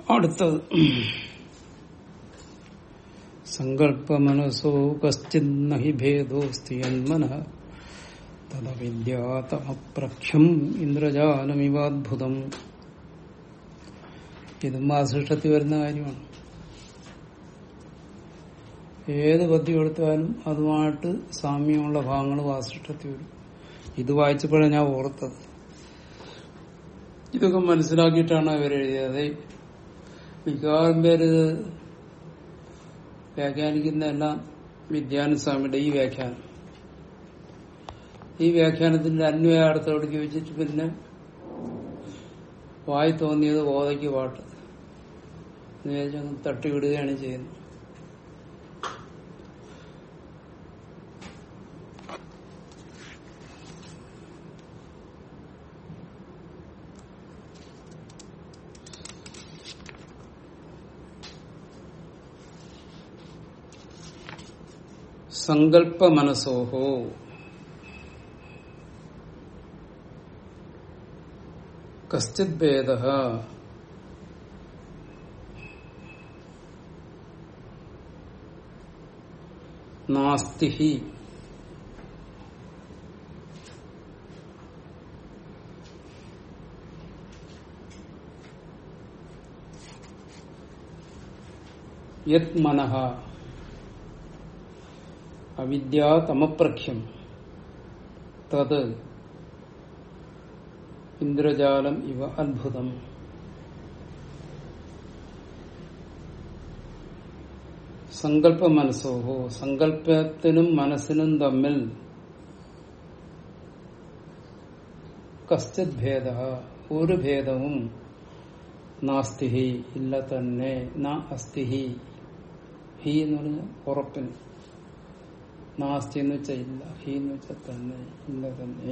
അടുത്തത് സങ്കല്പമനസോ കശ്ചിന്ന ഹി ഭേദോസ്തി യന്മന തദവിദ്യാതമപ്രഖ്യം ഇന്ദ്രജാലമിവാദ്ഭുതം ഇതും വാസിഷ്ടത്തിൽ വരുന്ന കാര്യമാണ് ഏത് പദ്യം എടുത്താലും അതുമായിട്ട് സാമ്യമുള്ള ഭാഗങ്ങൾ വാസിഷ്ടത്തിൽ വരും ഇത് വായിച്ചപ്പോഴാണ് ഞാൻ ഓർത്തത് ഇതൊക്കെ മനസ്സിലാക്കിയിട്ടാണ് ഇവരെഴുതിയത് മിക്കവാറും പേര് ഇത് വ്യാഖ്യാനിക്കുന്ന എല്ലാം വിദ്യാനുസ്വാമിയുടെ ഈ വ്യാഖ്യാനം ഈ വ്യാഖ്യാനത്തിന്റെ അന്വയാർത്ഥത്തോട് ചോദിച്ചിട്ട് പിന്നെ വായി തോന്നിയത് ബോധയ്ക്ക് പാട്ട് എന്ന് വിചാരിച്ചങ്ങ് തട്ടിവിടുകയാണ് ചെയ്യുന്നത് സങ്കല്പ മനസ്സോഹോ കശ്ചിത് ഭേദ നാസ്തി യത് മനഃ അവിദ്യാതമപ്രഖ്യം തത് ഇന്ദ്രജാലം ഇവ അത്ഭുതം സങ്കല്പ മനസ്സോഹോ സങ്കല്പത്തിനും മനസ്സിനും തമ്മിൽ കശ്ചിത് ഭേദ ഒരു ഭേദവും നാസ്തിഹി ഇല്ല തന്നെ ന അസ്തിഹി ഹി എന്ന് പറഞ്ഞ ഉറപ്പിന് നാസ്തി എന്ന് വെച്ചാൽ ഇല്ല ഹി എന്ന് വെച്ചാൽ തന്നെ ഇല്ല തന്നെ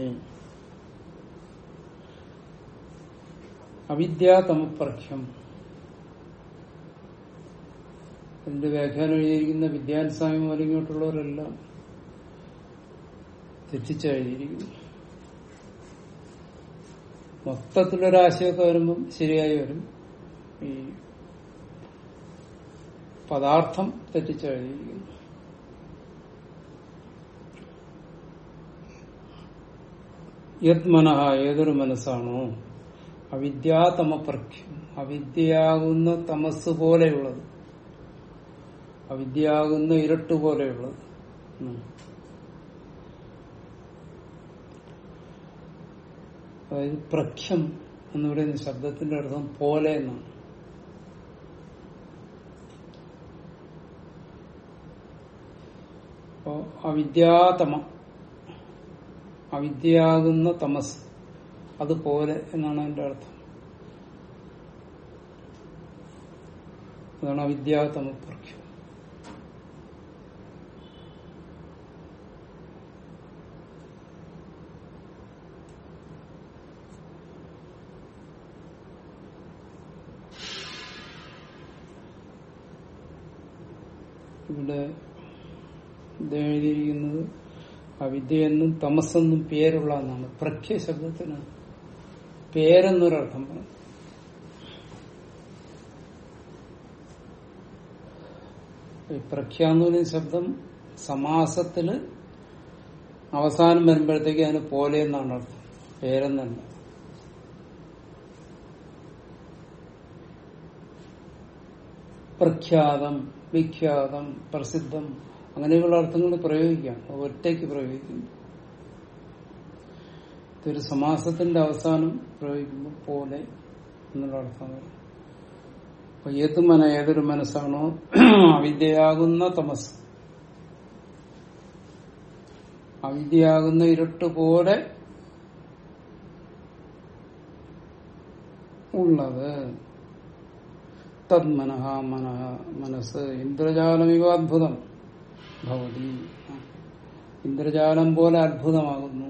അവിദ്യാതമപ്രഖ്യം ഇതിന്റെ വ്യാഖ്യാനം എഴുതിയിരിക്കുന്ന വിദ്യാനുസ്വാമി മുതൽ ഇങ്ങോട്ടുള്ളവരെല്ലാം തെറ്റിച്ചെഴുതിയിരിക്കുന്നു മൊത്തത്തിലൊരാശയമൊക്കെ വരുമ്പം ശരിയായി വരും ഈ പദാർത്ഥം തെറ്റിച്ചെഴുതിയിരിക്കുന്നു യത് മനഃ ഏതൊരു മനസ്സാണോ അവിദ്യാതമപ്രഖ്യം അവിദ്യയാകുന്ന തമസ് പോലെയുള്ളത് അവിദ്യയാകുന്ന ഇരട്ട് പോലെയുള്ളത് അതായത് പ്രഖ്യം എന്ന് പറയുന്ന ശബ്ദത്തിന്റെ അർത്ഥം പോലെ എന്നാണ് അപ്പോ അവിദ്യാതമ അവിദ്യയാകുന്ന തമസ് അതുപോലെ എന്നാണ് അതിന്റെ അർത്ഥം അതാണ് അവിദ്യാതമപ്രഖ്യം ഇവിടെ ഇത് എഴുതിയിരിക്കുന്നത് അവിദ്യയെന്നും തമസെന്നും പേരുള്ള എന്നാണ് പ്രഖ്യ ശബ്ദത്തിന് പേരെന്നൊരർത്ഥം പറഞ്ഞു ഈ പ്രഖ്യ എന്ന് പറയുന്ന ശബ്ദം സമാസത്തില് അവസാനം വരുമ്പോഴത്തേക്ക് അതിന് പോലെ എന്നാണ് അർത്ഥം പേരെന്നല്ല പ്രഖ്യാതം വിഖ്യാതം പ്രസിദ്ധം അങ്ങനെയുള്ള അർത്ഥങ്ങൾ പ്രയോഗിക്കാം ഒറ്റയ്ക്ക് പ്രയോഗിക്കുന്നു ഇതൊരു സമാസത്തിന്റെ അവസാനം പ്രയോഗിക്കുമ്പോൾ പോലെ എന്നുള്ള അർത്ഥം വരും അപ്പൊ ഏത് മന ഏതൊരു മനസ്സാണോ അവിദ്യയാകുന്ന തമസ് അവിദ്യയാകുന്ന ഇരുട്ട് പോലെ ഉള്ളത് തന്മനഃ മനഃ മനസ്സ് ഇന്ദ്രജാലമിവ അത്ഭുതം ഭവതി ഇന്ദ്രജാലം പോലെ അത്ഭുതമാകുന്നു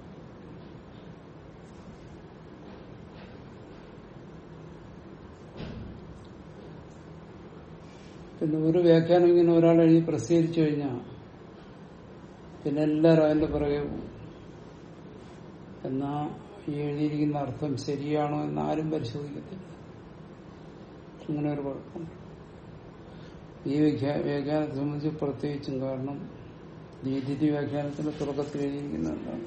പിന്നെ ഒരു വ്യാഖ്യാനം ഇങ്ങനെ ഒരാൾ എഴുതി പ്രസിദ്ധീകരിച്ചു കഴിഞ്ഞാൽ പിന്നെ എല്ലാവരും അതിന്റെ പുറകെ പോകും എന്നാ ഈ എഴുതിയിരിക്കുന്ന അർത്ഥം ശരിയാണോ എന്ന് ആരും പരിശോധിക്കത്തില്ല അങ്ങനെ ഒരു കുഴപ്പമുണ്ട് ഈ വ്യാഖ്യാ- വ്യാഖ്യാനത്തെ സംബന്ധിച്ച് പ്രത്യേകിച്ചും കാരണം ദീതിഥി വ്യാഖ്യാനത്തിന്റെ തുടക്കത്തിൽ എഴുതിയിരിക്കുന്ന എന്താണ്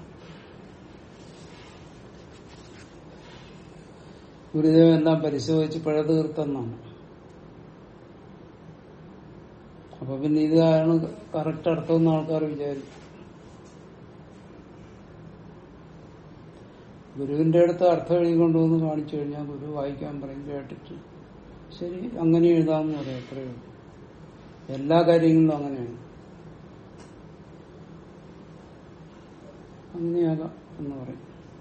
ഗുരുദേവൻ എല്ലാം പരിശോധിച്ച് പിഴ തീർത്തെന്നാണ് അപ്പൊ പിന്നെ ഇതാണ് കറക്റ്റ് അർത്ഥമെന്ന് ആൾക്കാർ വിചാരിക്കും ഗുരുവിന്റെ അടുത്ത് അർത്ഥം എഴുതി കൊണ്ടുവന്ന് കാണിച്ചു കഴിഞ്ഞാൽ ഗുരു വായിക്കാൻ പറയും കേട്ടിട്ട് ശരി അങ്ങനെ എഴുതാമെന്ന് പറയാം അത്രയേ ഉള്ളൂ എല്ലാ കാര്യങ്ങളിലും അങ്ങനെയാണ് അങ്ങനെയാകാം എന്ന് പറയും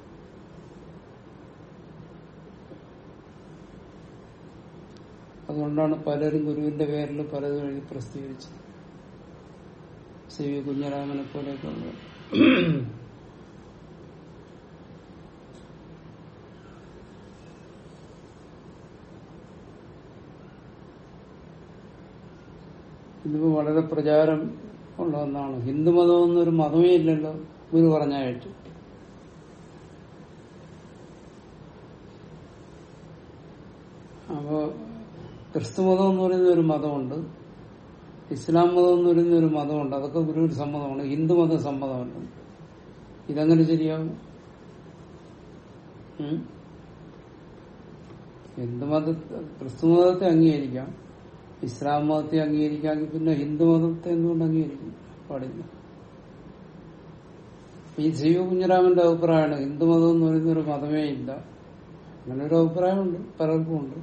അതുകൊണ്ടാണ് പലരും ഗുരുവിന്റെ പേരിൽ പലതും എഴുതി പ്രസിദ്ധീകരിച്ചത് സി വി കുഞ്ഞരാമനെ പോലെയൊക്കെയുള്ള ഇതിപ്പോ വളരെ പ്രചാരം ഉള്ള ഒന്നാണ് ഹിന്ദുമതം എന്നൊരു മതമേ ഇല്ലല്ലോ ഗുരു പറഞ്ഞായിട്ട് അപ്പോ ക്രിസ്തുമതം എന്ന് പറയുന്ന ഒരു മതമുണ്ട് ഇസ്ലാം മതം എന്ന് പറയുന്ന ഒരു മതമുണ്ട് അതൊക്കെ ഗുരുവിന് സമ്മതമാണ് ഹിന്ദുമത സമ്മതമല്ല ഇതെങ്ങനെ ശരിയാവും ഉം? ഹിന്ദുമത ക്രിസ്തുമതത്തെ അംഗീകരിക്കാം ഇസ്ലാം മതത്തെ അംഗീകരിക്കാമെങ്കിൽ പിന്നെ ഹിന്ദുമതത്തെ എന്തുകൊണ്ട് അംഗീകരിക്കും പാടില്ല ഈ ജീവ കുഞ്ഞിരാമന്റെ അഭിപ്രായമാണ് ഹിന്ദുമതം എന്ന് പറയുന്ന ഒരു മതമേ ഇല്ല അങ്ങനെ ഒരു അഭിപ്രായമുണ്ട് പലർക്കും ഉണ്ട്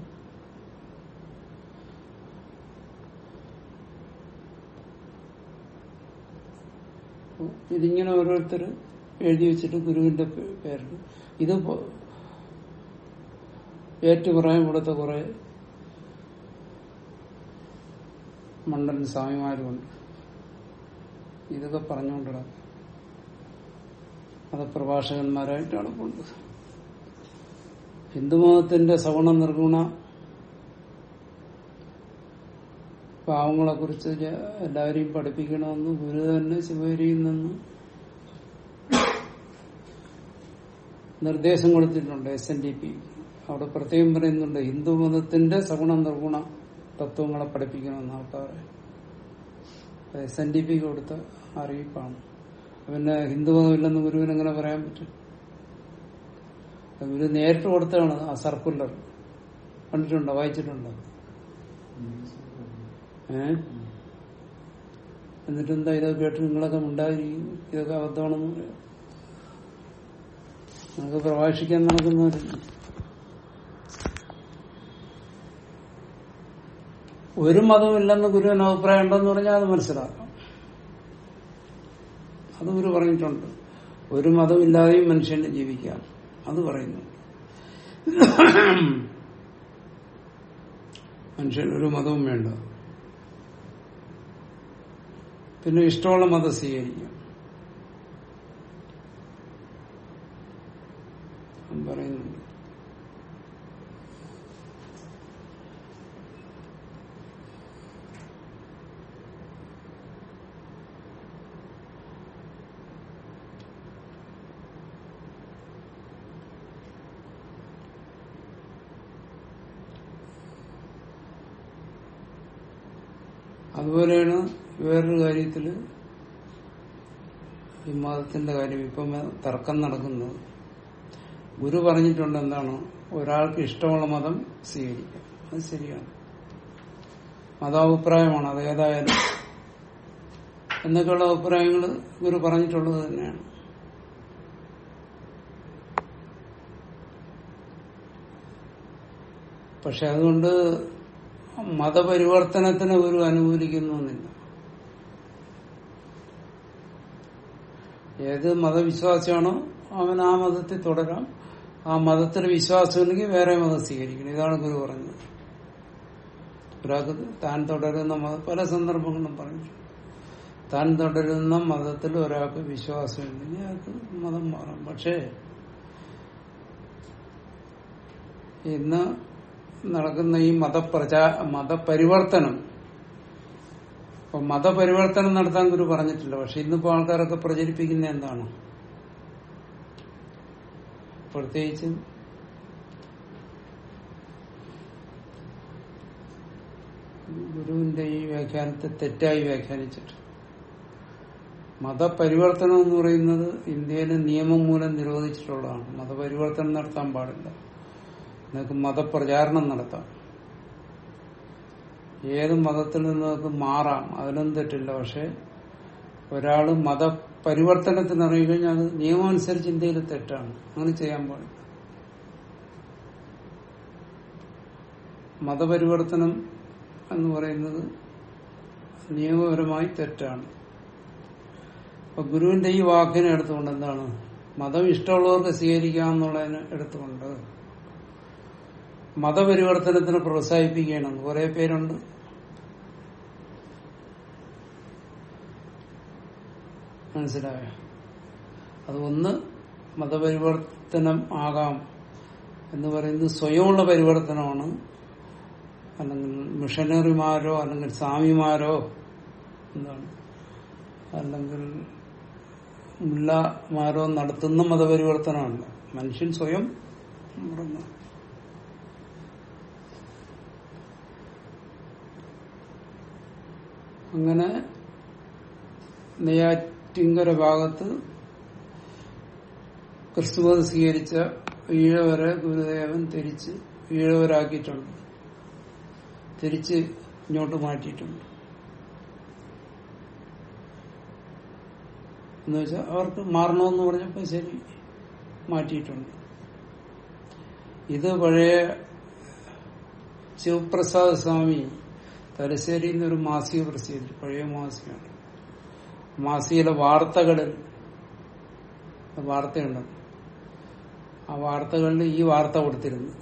ഇതിങ്ങനെ ഓരോരുത്തർ എഴുതി വെച്ചിട്ട് ഗുരുവിന്റെ പേ- പേരിൽ ഇത് പോ- ഏറ്റുപറയാൻ ഇവിടുത്തെ കുറെ മണ്ഡൽ സ്വാമിമാരുമുണ്ട് ഇതൊക്കെ പറഞ്ഞുകൊണ്ടിടാം അത് പ്രഭാഷകന്മാരായിട്ടാണ് കൊണ്ടത് ഹിന്ദുമതത്തിന്റെ സവർണ നിർഗുണ പാവങ്ങളെ കുറിച്ച് എല്ലാവരെയും പഠിപ്പിക്കണമെന്ന് ഗുരു തന്നെ ശിവരിയിൽ നിന്ന് നിർദ്ദേശം കൊടുത്തിട്ടുണ്ട് എസ് എൻ ഡി പി അവിടെ പ്രത്യേകം പറയുന്നുണ്ട് ഹിന്ദുമതത്തിന്റെ സഗുണ നിർഗുണ തത്വങ്ങളെ പഠിപ്പിക്കണമെന്ന് ആൾക്കാരെ എസ് എൻ ഡി പി കൊടുത്ത അറിയിപ്പാണ് പിന്നെ ഹിന്ദുമതം ഇല്ലെന്ന് ഗുരുവിന് എങ്ങനെ പറയാൻ പറ്റും അത് ഗുരു നേരിട്ട് കൊടുത്തതാണ് ആ സർക്കുലർ കണ്ടിട്ടുണ്ടോ വായിച്ചിട്ടുണ്ടോ ഏ എന്നിട്ടെന്താ ഇതൊക്കെ കേട്ട് നിങ്ങളൊക്കെ ഉണ്ടായിരിക്കും ഇതൊക്കെ അബദ്ധമാണെന്ന് പറയാം നമുക്ക് പ്രഭാഷിക്കാൻ നടക്കുന്നവരില്ല ഒരു മതമില്ലെന്ന് ഗുരുവിന് അഭിപ്രായം ഉണ്ടെന്ന് പറഞ്ഞാൽ അത് മനസ്സിലാക്കാം അത് ഗുരു പറഞ്ഞിട്ടുണ്ട് ഒരു മതമില്ലാതെയും മനുഷ്യന് ജീവിക്കാം അത് പറയുന്നുണ്ട് മനുഷ്യൻ ഒരു മതവും വേണ്ട പിന്നെ ഇഷ്ടമുള്ള മതം സ്വീകരിക്കാം എന്ന് പറയുന്നുണ്ട് അതുപോലെയാണ് വേറൊരു കാര്യത്തില് ഈ മതത്തിന്റെ കാര്യം ഇപ്പം തർക്കം നടക്കുന്നത് ഗുരു പറഞ്ഞിട്ടുണ്ട് എന്താണ് ഒരാൾക്ക് ഇഷ്ടമുള്ള മതം സ്വീകരിക്കാം അത് ശരിയാണ് മതാഭിപ്രായമാണ് അത് ഏതായാലും എന്നൊക്കെയുള്ള അഭിപ്രായങ്ങൾ ഗുരു പറഞ്ഞിട്ടുള്ളത് തന്നെയാണ് പക്ഷെ അതുകൊണ്ട് മതപരിവർത്തനത്തിന് ഗുരു അനുകൂലിക്കുന്നില്ല ഏത് മതവിശ്വാസിയാണോ അവൻ ആ മതത്തിൽ തുടരാം ആ മതത്തിൽ വിശ്വാസമില്ലെങ്കിൽ വേറെ മതം സ്വീകരിക്കണം ഇതാണ് ഗുരു പറഞ്ഞത് ഒരാൾക്ക് താൻ തുടരുന്ന മതം പല സന്ദർഭങ്ങളിലും പറഞ്ഞു താൻ തുടരുന്ന മതത്തിൽ ഒരാൾക്ക് വിശ്വാസമില്ലെങ്കിൽ അയാൾക്ക് മതം മാറാം പക്ഷേ ഇന്ന് നടക്കുന്ന ഈ മതപ്രചാ മതപരിവർത്തനം അപ്പൊ മതപരിവർത്തനം നടത്താൻ ഗുരു പറഞ്ഞിട്ടില്ല പക്ഷെ ഇന്നിപ്പോ ആൾക്കാരൊക്കെ പ്രചരിപ്പിക്കുന്ന എന്താണ് പ്രത്യേകിച്ചും ഗുരുവിന്റെ ഈ വ്യാഖ്യാനത്തെ തെറ്റായി വ്യാഖ്യാനിച്ചിട്ട് മതപരിവർത്തനം എന്ന് പറയുന്നത് ഇന്ത്യയിലെ നിയമം മൂലം നിരോധിച്ചിട്ടുള്ളതാണ് മതപരിവർത്തനം നടത്താൻ പാടില്ല നിങ്ങൾക്ക് മതപ്രചാരണം നടത്താം ഏത് മതത്തിൽ നിന്ന് നിങ്ങൾക്ക് മാറാം അതിലൊന്നും തെറ്റില്ല പക്ഷെ ഒരാള് മതപരിവർത്തനത്തിന് ഇറങ്ങി കഴിഞ്ഞാൽ അത് നിയമം അനുസരിച്ച് ഇന്ത്യയിൽ തെറ്റാണ് അങ്ങനെ ചെയ്യാൻ പാടില്ല മതപരിവർത്തനം എന്ന് പറയുന്നത് നിയമപരമായി തെറ്റാണ് അപ്പൊ ഗുരുവിന്റെ ഈ വാക്കിനെ എടുത്തുകൊണ്ട് എന്താണ് മതം ഇഷ്ടമുള്ളവർക്ക് സ്വീകരിക്കാമെന്നുള്ളതിന് എടുത്തുകൊണ്ട് മതപരിവർത്തനത്തിന് പ്രോത്സാഹിപ്പിക്കണം കുറെ പേരുണ്ട് മനസ്സിലായോ അത് ഒന്ന് മതപരിവർത്തനം ആകാം എന്ന് പറയുന്നത് സ്വയമുള്ള പരിവർത്തനമാണ് അല്ലെങ്കിൽ മിഷനറിമാരോ അല്ലെങ്കിൽ സ്വാമിമാരോ എന്താണ് അല്ലെങ്കിൽ മുല്ലമാരോ നടത്തുന്ന മതപരിവർത്തനമല്ല മനുഷ്യൻ സ്വയം നടന്ന അങ്ങനെ നെയ്യാറ്റിങ്കര ഭാഗത്ത് ക്രിസ്തുമത സ്വീകരിച്ച ഈഴവരെ ഗുരുദേവൻ തിരിച്ച് ഈഴവരാക്കിയിട്ടുണ്ട് തിരിച്ച് ഇങ്ങോട്ട് മാറ്റിയിട്ടുണ്ട് എന്ന് വെച്ചാൽ അവർക്ക് മാറണമെന്ന് പറഞ്ഞപ്പോ ശരി മാറ്റിയിട്ടുണ്ട് ഇത് പഴയ ശിവപ്രസാദ് സ്വാമി തലശ്ശേരിയിൽ നിന്നൊരു മാസിക പ്രസിദ്ധീകരിച്ചു പഴയ മാസികയാണ് മാസികയിലെ വാർത്തകളിൽ വാർത്തയുണ്ട് ആ വാർത്തകളിൽ ഈ വാർത്ത കൊടുത്തിരുന്നു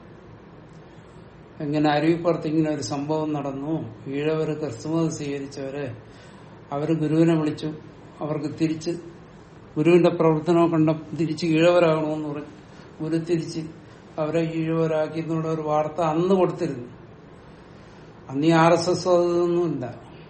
എങ്ങനെ അരുവിപ്പുറത്ത് ഇങ്ങനെ ഒരു സംഭവം നടന്നു ഈഴവര് ക്രിസ്തുമസ് സ്വീകരിച്ചവരെ അവര് ഗുരുവിനെ വിളിച്ചു അവർക്ക് തിരിച്ച് ഗുരുവിന്റെ പ്രവർത്തനം കണ്ട തിരിച്ച് ഈഴവരാകണമെന്ന് പറഞ്ഞു ഗുരു തിരിച്ച് അവരെ ഈഴവരാക്കി എന്നുള്ള ഒരു വാർത്ത അന്ന് കൊടുത്തിരുന്നു അന്ന് ഈ ആർ എസ് എസ് അതൊന്നുമില്ല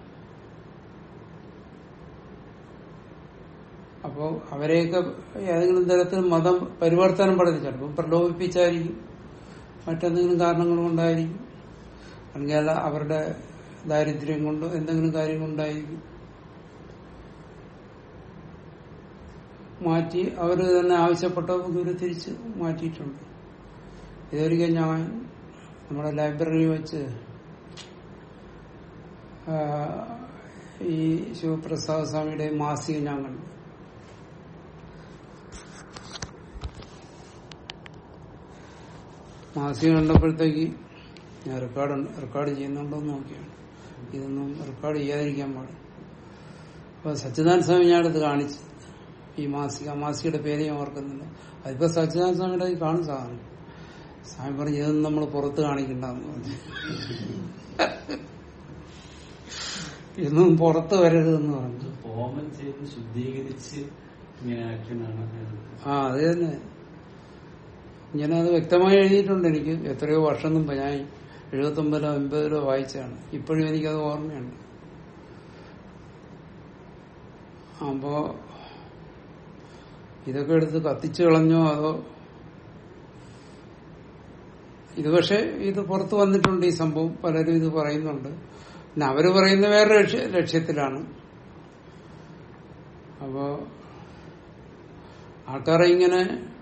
അപ്പോ അവരെയൊക്കെ ഏതെങ്കിലും തരത്തിൽ മതം പരിവർത്തനം പഠിച്ചു ചിലപ്പോൾ പ്രലോഭിപ്പിച്ചായിരിക്കും മറ്റെന്തെങ്കിലും കാരണങ്ങൾ കൊണ്ടായിരിക്കും അല്ലെങ്കിൽ അല്ല അവരുടെ ദാരിദ്ര്യം കൊണ്ടോ എന്തെങ്കിലും കാര്യം കൊണ്ടായിരിക്കും മാറ്റി അവർ തന്നെ ആവശ്യപ്പെട്ടപ്പോൾ ഗുരു തിരിച്ച് മാറ്റിയിട്ടുണ്ട് ഇതൊരിക്കൽ ഞാൻ നമ്മുടെ ലൈബ്രറി വെച്ച് ആ, ഈ ശിവപ്രസാദ് സ്വാമിയുടെ മാസിക ഞാൻ കണ്ടു മാസിക കണ്ടപ്പോഴത്തേക്ക് ഞാൻ റെക്കോർഡ് റെക്കോർഡ് ചെയ്യുന്നുണ്ടോ എന്ന് നോക്കിയാണ് ഇതൊന്നും റെക്കോർഡ് ചെയ്യാതിരിക്കാൻ പാടില്ല അപ്പൊ സച്ചിദാനന്ദ സ്വാമി ഞാൻ അടുത്ത് കാണിച്ചു ഈ മാസിക ആ മാസികയുടെ പേര് ഞാൻ ഓർക്കുന്നില്ല അതിപ്പോ സച്ചിദാനന്ദ സ്വാമിയുടെ കയ്യിൽ കാണും സാധനം സ്വാമി പറഞ്ഞു ഇതൊന്നും നമ്മൾ പുറത്ത് കാണിക്കണ്ടെന്ന് പറഞ്ഞു ഇതൊന്നും പുറത്ത് വരരുതെന്ന് പറഞ്ഞു ഹോമം ചെയ്ത് ശുദ്ധീകരിച്ച് ഇങ്ങനെ ആക്കുന്നതാണ് ആ അത് തന്നെ ഇങ്ങനെ അത് വ്യക്തമായി എഴുതിയിട്ടുണ്ട് എനിക്ക് എത്രയോ വർഷം മുമ്പ് ഞാൻ എഴുപത്തൊമ്പതിലോ എൺപതിലോ വായിച്ചാണ് ഇപ്പോഴും എനിക്കത് ഓർമ്മയുണ്ട് അപ്പോ ഇതൊക്കെ എടുത്ത് കത്തിച്ചു കളഞ്ഞോ അതോ ഇത് പക്ഷെ ഇത് പുറത്തു വന്നിട്ടുണ്ട് ഈ സംഭവം പലരും ഇത് പറയുന്നുണ്ട് പിന്നെ അവര് പറയുന്ന വേറെ ലക്ഷ്യ- ലക്ഷ്യത്തിലാണ് അപ്പോ ആൾക്കാരെ ഇങ്ങനെ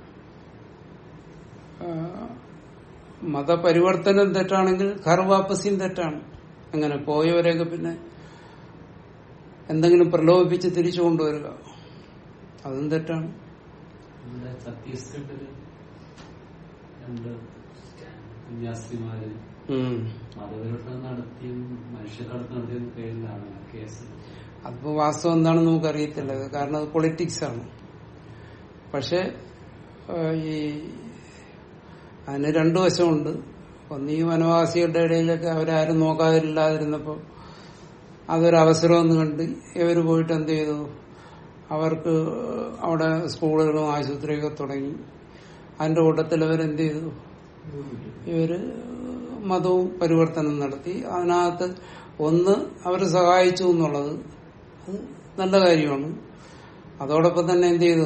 ആ, മതപരിവർത്തനം തെറ്റാണെങ്കിൽ ഘർവാപ്പസ്യം തെറ്റാണ് അങ്ങനെ പോയവരെയൊക്കെ പിന്നെ എന്തെങ്കിലും പ്രലോഭിപ്പിച്ച് തിരിച്ചു കൊണ്ടുവരിക അതും തെറ്റാണ് നമ്മുടെ ഛത്തീസ്ഗഡില് രണ്ട് സന്യാസിമാര് ഉം. മതപരിവർത്തനം നടത്തിയും മനുഷ്യക്കടത്ത് നടത്തിയ പേരിലാണ് കേസ് അതിപ്പോ വാസ്തവം എന്താണെന്ന് നമുക്കറിയത്തില്ല ഇത് കാരണം അത് പൊളിറ്റിക്സ് ആണ് പക്ഷെ ആ, ഈ അതിന് രണ്ടു വശമുണ്ട് ഒന്ന് ഈ വനവാസികളുടെ ഇടയിലൊക്കെ അവരാരും നോക്കാതില്ലാതിരുന്നപ്പോ അതൊരു അവസരമെന്ന് കണ്ട് ഇവര് പോയിട്ട് എന്ത് ചെയ്തു അവർക്ക് അവിടെ സ്കൂളുകളും ആശുപത്രിയൊക്കെ തുടങ്ങി അതിന്റെ കൂട്ടത്തിൽ അവരെന്ത് ചെയ്തു ഇവര് മതവും പരിവർത്തനം നടത്തി അതിനകത്ത് ഒന്ന് അവരെ സഹായിച്ചു എന്നുള്ളത് അത് നല്ല കാര്യമാണ് അതോടൊപ്പം തന്നെ എന്ത് ചെയ്തു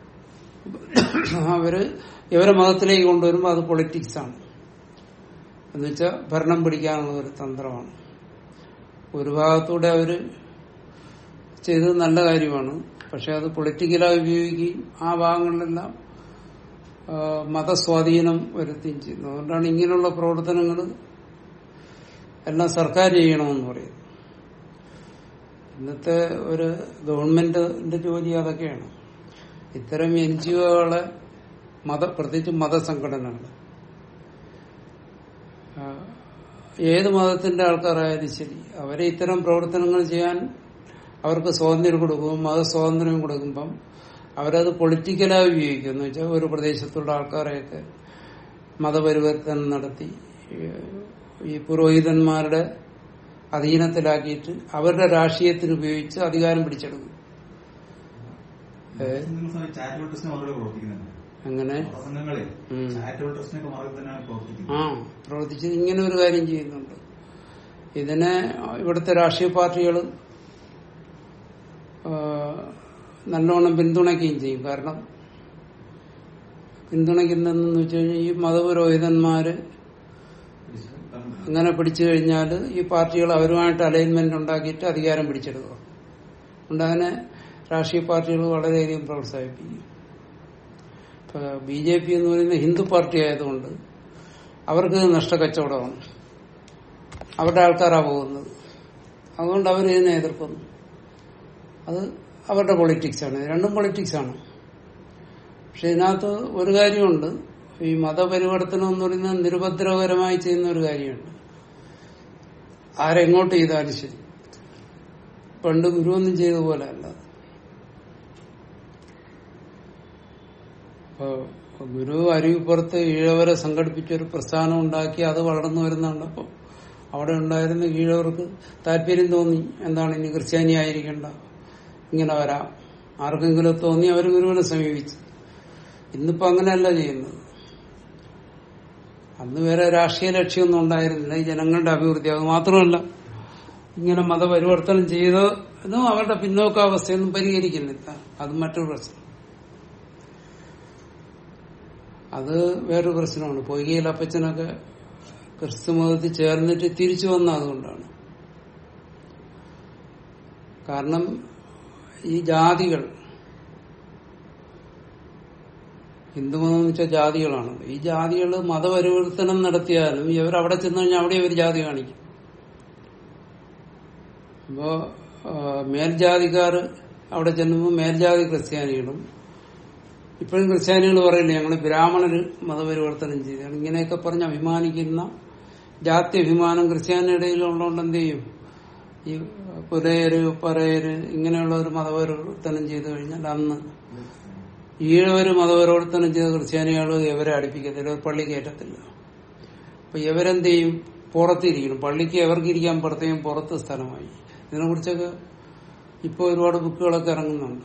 അവര് ഇവരെ മതത്തിലേക്ക് കൊണ്ടുവരുമ്പോൾ അത് പൊളിറ്റിക്സ് ആണ് എന്നുവെച്ചാൽ ഭരണം പിടിക്കാനുള്ള ഒരു തന്ത്രമാണ് ഒരു ഭാഗത്തൂടെ അവര് ചെയ്തത് നല്ല കാര്യമാണ് പക്ഷെ അത് പൊളിറ്റിക്കലായി ഉപയോഗിക്കുകയും ആ ഭാഗങ്ങളിലെല്ലാം ആ, മതസ്വാധീനം വരുത്തുകയും ചെയ്യുന്നു അതുകൊണ്ടാണ് ഇങ്ങനെയുള്ള പ്രവർത്തനങ്ങൾ എല്ലാം സർക്കാർ ചെയ്യണമെന്ന് പറയുന്നത് ഇന്നത്തെ ഒരു ഗവൺമെന്റിന്റെ ജോലി അതൊക്കെയാണ് ഇത്തരം എൻ ജി ഒകളെ മത പ്രത്യേകിച്ച് മതസംഘടനകൾ ആ, ഏത് മതത്തിന്റെ ആൾക്കാരായാലും ശരി അവരെ ഇത്തരം പ്രവർത്തനങ്ങൾ ചെയ്യാൻ അവർക്ക് സ്വാതന്ത്ര്യം കൊടുക്കും മതസ്വാതന്ത്ര്യം കൊടുക്കുമ്പം അവരത് പൊളിറ്റിക്കലായി ഉപയോഗിക്കും എന്ന് വെച്ചാൽ ഒരു പ്രദേശത്തുള്ള ആൾക്കാരെയൊക്കെ മതപരിവർത്തനം നടത്തി ഈ- ഈ പുരോഹിതന്മാരുടെ അധീനത്തിലാക്കിയിട്ട് അവരുടെ രാഷ്ട്രീയത്തിന് ഉപയോഗിച്ച് അധികാരം പിടിച്ചെടുക്കും ഏ? ചാരിറ്റബിൾ ട്രസ്റ്റിന് വളരെ പ്രവർത്തിക്കുന്നുണ്ട് അങ്ങനെ സംഘങ്ങളെ ഉം. ചാരിറ്റബിൾ ട്രസ്റ്റിനൊക്കെ മാർഗം തന്നെയാണ് പ്രവർത്തിക്കുന്നത് ആ പ്രവർത്തിച്ച് ഇങ്ങനെ ഒരു കാര്യം ചെയ്യുന്നുണ്ട് ഇതിനെ ഇവിടുത്തെ രാഷ്ട്രീയ പാർട്ടികൾ നല്ലോണം പിന്തുണയ്ക്കുകയും ചെയ്യും കാരണം പിന്തുണയ്ക്കുന്നതെന്ന് വെച്ച് കഴിഞ്ഞാൽ ഈ മതപുരോഹിതന്മാര് അങ്ങനെ പിടിച്ചു കഴിഞ്ഞാൽ ഈ പാർട്ടികൾ അവരുമായിട്ട് അലൈൻമെന്റ് ഉണ്ടാക്കിയിട്ട് അധികാരം പിടിച്ചെടുക്കുക അതുകൊണ്ട് അതിനെ രാഷ്ട്രീയ പാർട്ടികൾ വളരെയധികം പ്രോത്സാഹിപ്പിക്കും ഇപ്പൊ ബി ജെ പി എന്ന് പറയുന്ന ഹിന്ദു പാർട്ടി ആയതുകൊണ്ട് അവർക്ക് നഷ്ടക്കച്ചവടമാണ് അവരുടെ ആൾക്കാരാ പോകുന്നത് അതുകൊണ്ട് അവർ ഇതിനെ എതിർക്കുന്നു അത് അവരുടെ പൊളിറ്റിക്സ് ആണ് രണ്ടും പൊളിറ്റിക്സ് ആണ് പക്ഷെ ഇതിനകത്ത് ഒരു കാര്യമുണ്ട് ഈ മതപരിവർത്തനം എന്ന് പറയുന്നത് നിരുപദ്രവകരമായി ചെയ്യുന്ന ഒരു കാര്യമുണ്ട് ആരെങ്ങോട്ട് ചെയ്താലും ശരി പണ്ട് ഗുരുവൊന്നും ചെയ്ത പോലെ അല്ല ഇപ്പൊ ഗുരു അരുവിപ്പുറത്ത് ഈഴവരെ സംഘടിപ്പിച്ച ഒരു പ്രസ്ഥാനം ഉണ്ടാക്കി അത് വളർന്നു വരുന്നുണ്ടപ്പോ അവിടെ ഉണ്ടായിരുന്ന ഈഴവർക്ക് താല്പര്യം തോന്നി എന്താണ് ഇനി ക്രിസ്ത്യാനി ആയിരിക്കണ്ട ഇങ്ങനെ വരാം ആർക്കെങ്കിലും തോന്നി അവർ ഗുരുവിനെ സമീപിച്ചു ഇന്നിപ്പോ അങ്ങനെയല്ല ചെയ്യുന്നത് അന്ന് വേറെ രാഷ്ട്രീയ ലക്ഷ്യമൊന്നും ഉണ്ടായിരുന്നില്ല ഈ ജനങ്ങളുടെ അഭിവൃദ്ധി അത് മാത്രമല്ല ഇങ്ങനെ മതപരിവർത്തനം ചെയ്തതും അവരുടെ പിന്നോക്കാവസ്ഥയൊന്നും പരിഹരിക്കുന്നില്ല അത് മറ്റൊരു പ്രശ്നം അത് വേറൊരു പ്രശ്നമാണ് പൊയ്കയിൽ അപ്പച്ചനൊക്കെ ക്രിസ്തു മതത്തിൽ ചേർന്നിട്ട് തിരിച്ചു വന്ന അതുകൊണ്ടാണ് കാരണം ഈ ജാതികൾ ഹിന്ദുമതം എന്ന് വെച്ചാൽ ജാതികളാണ് ഈ ജാതികൾ മതപരിവർത്തനം നടത്തിയാലും ഇവർ അവിടെ ചെന്ന് കഴിഞ്ഞാൽ അവിടെ ഇവർ ജാതി കാണിക്കും അപ്പോ ആ, മേൽജാതിക്കാർ അവിടെ ചെല്ലുമ്പോൾ മേൽജാതി ക്രിസ്ത്യാനികളും ഇപ്പോഴും ക്രിസ്ത്യാനികൾ പറയില്ലേ ഞങ്ങൾ ബ്രാഹ്മണര് മതപരിവർത്തനം ചെയ്താണ് ഇങ്ങനെയൊക്കെ പറഞ്ഞ് അഭിമാനിക്കുന്ന ജാതി അഭിമാനം ക്രിസ്ത്യാനി ഇടയിലുള്ളതുകൊണ്ട് എന്ത് ചെയ്യും ഈ പുലയര് പറയര് ഇങ്ങനെയുള്ള ഒരു മതപരിവർത്തനം ചെയ്തു കഴിഞ്ഞാൽ അന്ന് ഈഴവര് മതപരിവർത്തനം ചെയ്ത ക്രിസ്ത്യാനികൾ ഇവരെ അടുപ്പിക്കത്തില്ല ഒരു പള്ളി കയറ്റത്തില്ല അപ്പൊ ഇവരെന്ത് ചെയ്യും പുറത്തിരിക്കണം പള്ളിക്ക് എവർക്ക് ഇരിക്കാൻ പുറത്തേക്കും പുറത്ത് സ്ഥലമായി ഇതിനെ കുറിച്ചൊക്കെ ഇപ്പൊ ഒരുപാട് ബുക്കുകളൊക്കെ ഇറങ്ങുന്നുണ്ട്